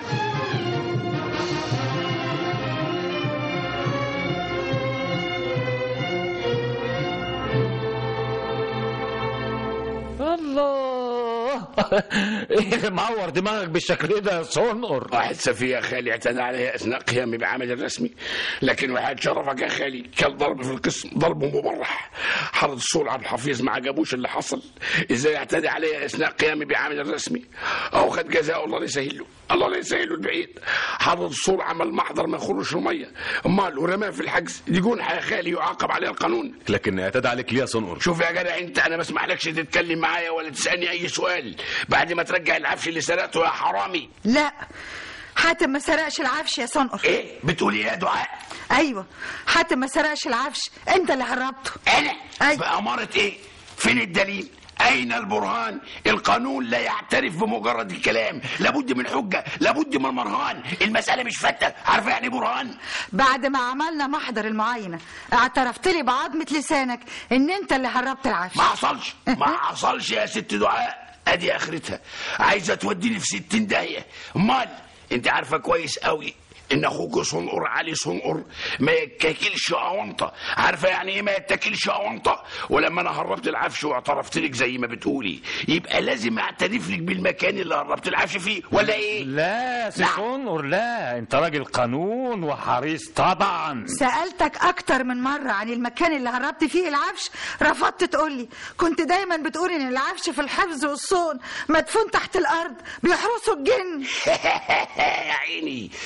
الله ايه اللي معور دماغك بالشكل ده يا صنقر واحد سفيه يا خالي اعتدى عليها اثناء قيامي بعمل الرسمي لكن واحد شرفك يا خالي كان ضرب في القسم ضرب مبرح حرد الصول عبد الحفيظ ما عجبوش اللي حصل ازاي اعتدى عليها اثناء قيامي بعمل الرسمي او خد جزاء الله لا يسهل له الله لا يسهل له البعيد حرد الصول عمل محضر ما يخرجش الميه امال ورماه في الحجز دي جنحه يا خالي يعاقب عليها القانون لكن اعتدى عليك ليه يا صنقر شوف يا جدع انت انا ما اسمحلكش تتكلم معايا ولا تسالني اي سؤال بعد ما ترجع العفش اللي سرقته يا حرامي لا حاتم ما سرقش العفش يا صنقر ايه بتقولي ايه يا دعاء ايوه حاتم ما سرقش العفش انت اللي هربته انا أي. بأمارة ايه فين الدليل اين البرهان القانون لا يعترف بمجرد الكلام لابد من حجة لابد من مرهان المسألة مش فتة عارفة يعني برهان بعد ما عملنا محضر المعاينة اعترفت لي بعظمة لسانك ان انت اللي هربت العفش ما حصلش ما حصلش يا ست دعاء ادي اخرتها عايزة توديني في ستين داهية امال انت عارفة كويس قوي ان اخوك صنقر علي صنقر ما يتاكلش اونطه عارفه يعني ايه ما يتاكلش اونطه ولما انا هربت العفش واعترفت لك زي ما بتقولي يبقى لازم اعترف لك بالمكان اللي هربت العفش فيه ولا ايه لا يا سي لا. صنقر لا انت راجل قانون وحريص طبعا سألتك أكتر من مرة عن المكان اللي هربت فيه العفش رفضت تقولي كنت دايما بتقول إن العفش في الحفظ والصون مدفون تحت الأرض بيحرسوا الجن يا عيني بالذمه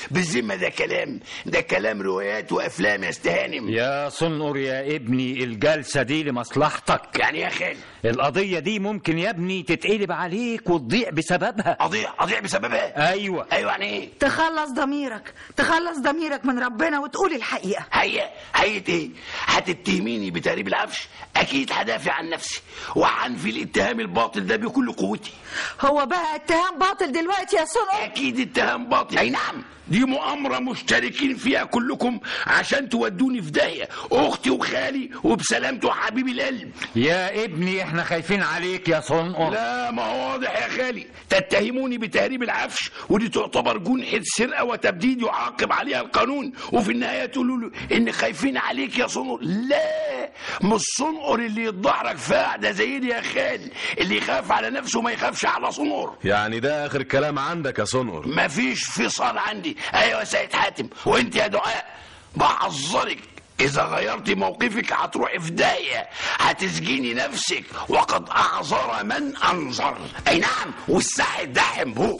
انما ده كلام ده كلام روايات وافلام يا استهانم يا صنقر يا ابني الجلسة دي لمصلحتك يعني يا خال القضية دي ممكن يا ابني تتقلب عليك وتضيع بسببها اضيع اضيع بسببها ايوه ايوه يعني ايه تخلص ضميرك تخلص ضميرك من ربنا وتقول الحقيقة هي هي ايه هتتهميني بتهريب العفش اكيد هدافع عن نفسي وهنفي الاتهام الباطل ده بكل قوتي هو بقى اتهام باطل دلوقتي يا صنع اكيد اتهام باطل اي نعم دي مؤامرة مشتركين فيها كلكم عشان تودوني في داهية أختي وخالي وبسلامته وحبيبي القلب يا ابني احنا خايفين عليك يا صنقر لا ما هو واضح يا خالي تتهموني بتهريب العفش ودي تعتبر جنحة سرقة وتبديد يعاقب عليها القانون وفي النهاية تقولوا له إن خايفين عليك يا صنقر لا مش صنقر اللي يتدحرج في قعدة زي دي يا خال اللي يخاف على نفسه ما يخافش على صنقر يعني ده اخر كلام عندك يا صنقر مفيش فصال عندي ايوه يا سيد حاتم وانت يا دعاء بحذرك إذا غيرت موقفك هتروحي في داهية هتسجيني نفسك وقد أعذر من أنظر أي نعم والساحة دحم هو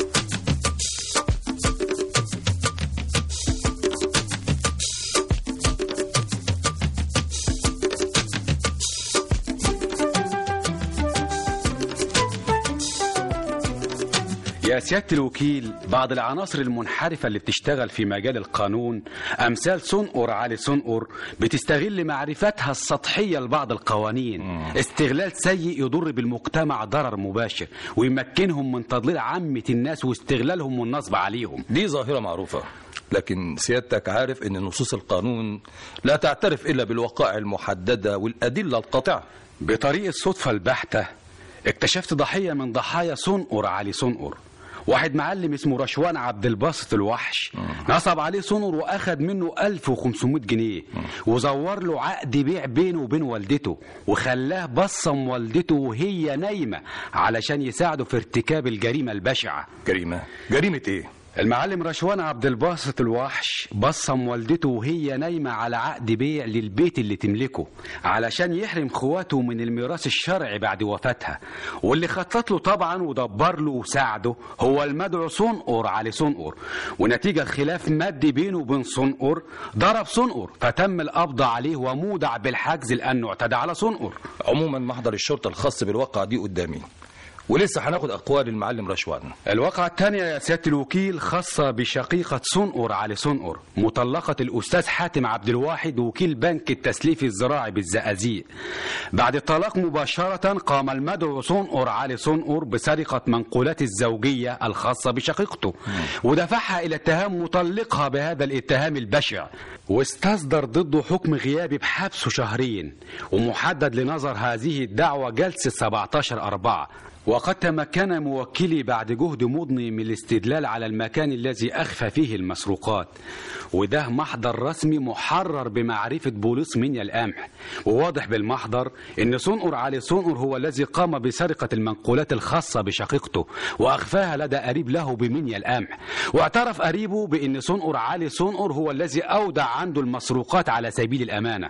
يا سيادة الوكيل بعض العناصر المنحرفة اللي بتشتغل في مجال القانون أمثال صنقر علي صنقر بتستغل معرفتها السطحية لبعض القوانين استغلال سيء يضر بالمجتمع ضرر مباشر ويمكنهم من تضليل عامة الناس واستغلالهم والنصب عليهم دي ظاهرة معروفة لكن سيادتك عارف ان نصوص القانون لا تعترف الا بالوقائع المحددة والادلة القاطعة بطريقة الصدفة البحتة اكتشفت ضحية من ضحايا صنقر علي صنقر واحد معلم اسمه رشوان عبد الباسط الوحش نصب عليه صنر واخد منه 1500 جنيه وزور له عقد بيع بينه وبين والدته وخلاه بصم والدته وهي نايمه علشان يساعده في ارتكاب الجريمه البشعه جريمة جريمة ايه المعلم رشوان عبد الباسط الوحش بصم والدته وهي نايمة على عقد بيع للبيت اللي تملكه علشان يحرم خواته من الميراث الشرعي بعد وفاتها واللي خطط له طبعا ودبر له وساعده هو المدعو صنقر علي صنقر ونتيجة خلاف مادي بينه وبين صنقر ضرب صنقر فتم القبض عليه ومودع بالحجز لأنه اعتدى على صنقر عموما محضر الشرطة الخاص بالواقعة دي قدامي ولسه هناخد اقوال المعلم رشوان الواقعة الثانية يا سيادة الوكيل خاصة بشقيقة صنقر علي صنقر مطلقة الأستاذ حاتم عبد الواحد وكيل بنك التسليف الزراعي بالزقازيق بعد الطلاق مباشرة قام المدعو صنقر علي صنقر بسرقة منقولات الزوجية الخاصة بشقيقته ودفعها إلى اتهام مطلقها بهذا الاتهام البشع واستصدر ضده حكم غيابي بحبسه شهرين ومحدد لنظر هذه الدعوة جلسة 17 أربعة وقد تمكن موكلي بعد جهد مضني من الاستدلال على المكان الذي أخفى فيه المسروقات وده محضر رسمي محرر بمعرفة بوليس منيا القمح وواضح بالمحضر إن صنقر علي صنقر هو الذي قام بسرقة المنقولات الخاصة بشقيقته وأخفاها لدى قريب له بمنيا القمح واعترف قريبه بأن صنقر علي صنقر هو الذي أودع عنده المسروقات على سبيل الأمانة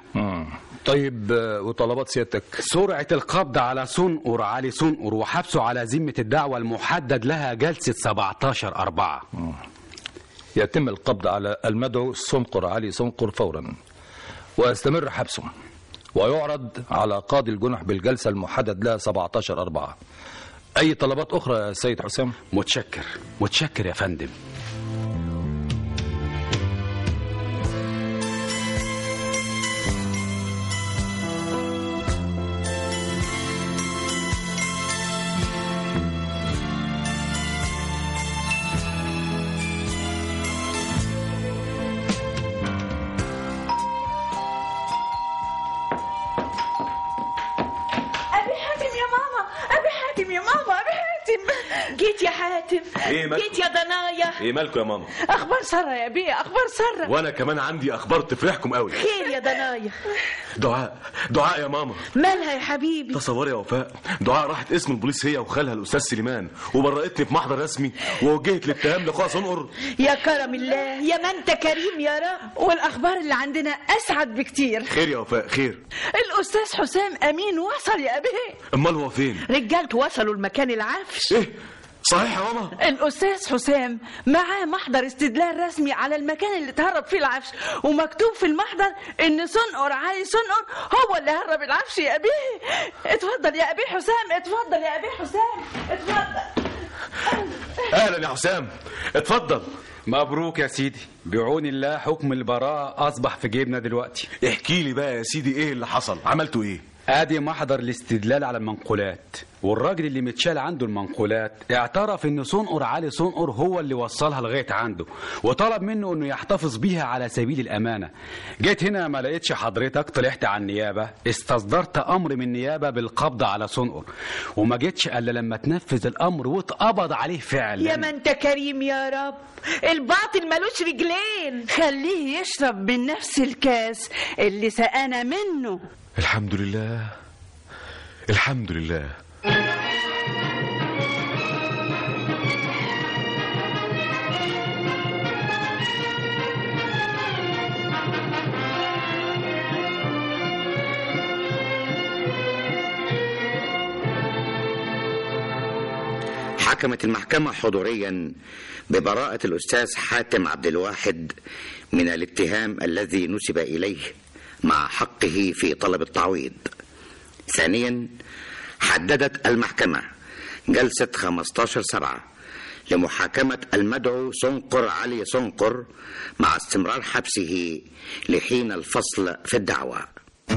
طيب آه، وطلبات سيادتك سرعة القبض على صنقر علي صنقر وحبسه على ذمة الدعوة المحدد لها جلسة 17 أربعة يتم القبض على المدعو صنقر علي صنقر فورا ويستمر حبسه ويعرض على قاضي الجنح بالجلسة المحدد لها 17 أربعة أي طلبات أخرى يا سيد حسام متشكر متشكر يا فندم أبي حاتم يا ماما أبي حاتم يا ماما أبي حاتم جيت يا حاتم إيه مالكم؟ جيت يا ضنايا ايه مالكم يا ماما أخبار سارة يا بيه أخبار سارة وانا كمان عندي اخبار تفرحكم قوي خير يا ضنايا دعاء دعاء يا ماما مالها يا حبيبي تصوري يا وفاء دعاء راحت اسم البوليس هي وخالها الاستاذ سليمان وبرأتني في محضر رسمي ووجهت الاتهام لاخوها صنقر يا كرم الله يا ما أنت كريم يا رب والأخبار اللي عندنا أسعد بكتير خير يا وفاء خير الأستاذ حسام أمين وصل يا أبيه امال هو فين رجالته وصلوا المكان العفش ايه صحيح يا ماما الأستاذ حسام معاه محضر استدلال رسمي على المكان اللي اتهرب فيه العفش ومكتوب في المحضر إن سنقر علي سنقر هو اللي هرب العفش يا أبيه اتفضل يا أبيه حسام اتفضل يا أبيه حسام اتفضل اهلا يا حسام اتفضل مبروك يا سيدي بعون الله حكم البراءة أصبح في جيبنا دلوقتي احكي لي بقى يا سيدي ايه اللي حصل عملتوا ايه ادي محضر الاستدلال على المنقولات والراجل اللي متشال عنده المنقولات اعترف ان صنقر علي صنقر هو اللي وصلها لغايه عنده وطلب منه انه يحتفظ بيها على سبيل الامانه جيت هنا ما لقيتش حضرتك طلعت على النيابه استصدرت امر من النيابه بالقبض على صنقر وما جيتش الا لما تنفذ الامر واتقبض عليه فعلا يا ما انت كريم يا رب الباطل ملوش رجلين خليه يشرب من نفس الكاس اللي سقانا منه الحمد لله الحمد لله حكمت المحكمة حضوريا ببراءة الأستاذ حاتم عبد الواحد من الاتهام الذي نسب إليه مع حقه في طلب التعويض ثانيا حددت المحكمة جلسة 15 سبعة لمحاكمة المدعو سنقر علي سنقر مع استمرار حبسه لحين الفصل في الدعوة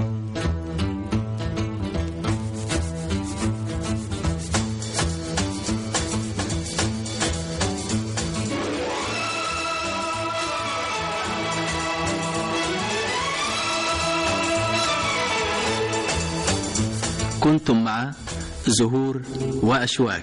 كنتم مع زهور وأشواك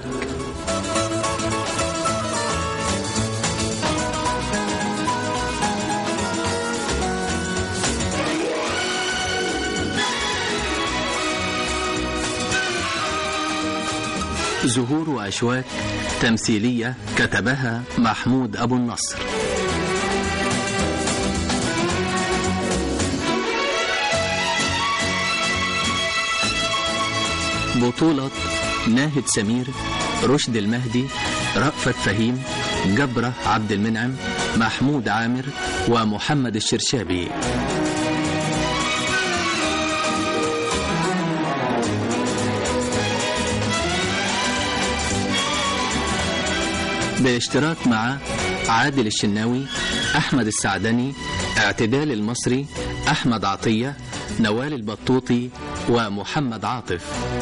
زهور وأشواك تمثيلية كتبها محمود أبو النصر بطولة ناهد سمير رشد المهدي رأفت فهيم جبرة عبد المنعم محمود عامر ومحمد الشرشابي باشتراك مع عادل الشناوي أحمد السعدني اعتدال المصري أحمد عطية نوال البطوطي ومحمد عاطف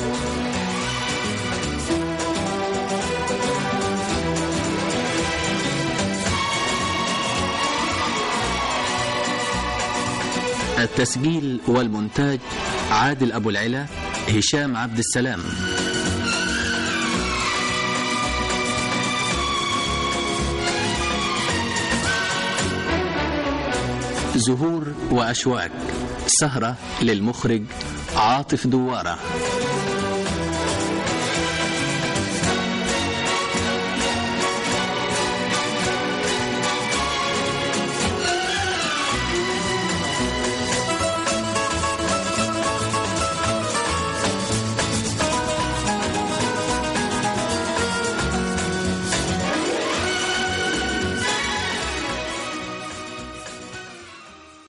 التسجيل والمونتاج عادل أبو العلا هشام عبد السلام زهور وأشواك سهرة للمخرج عاطف دوارة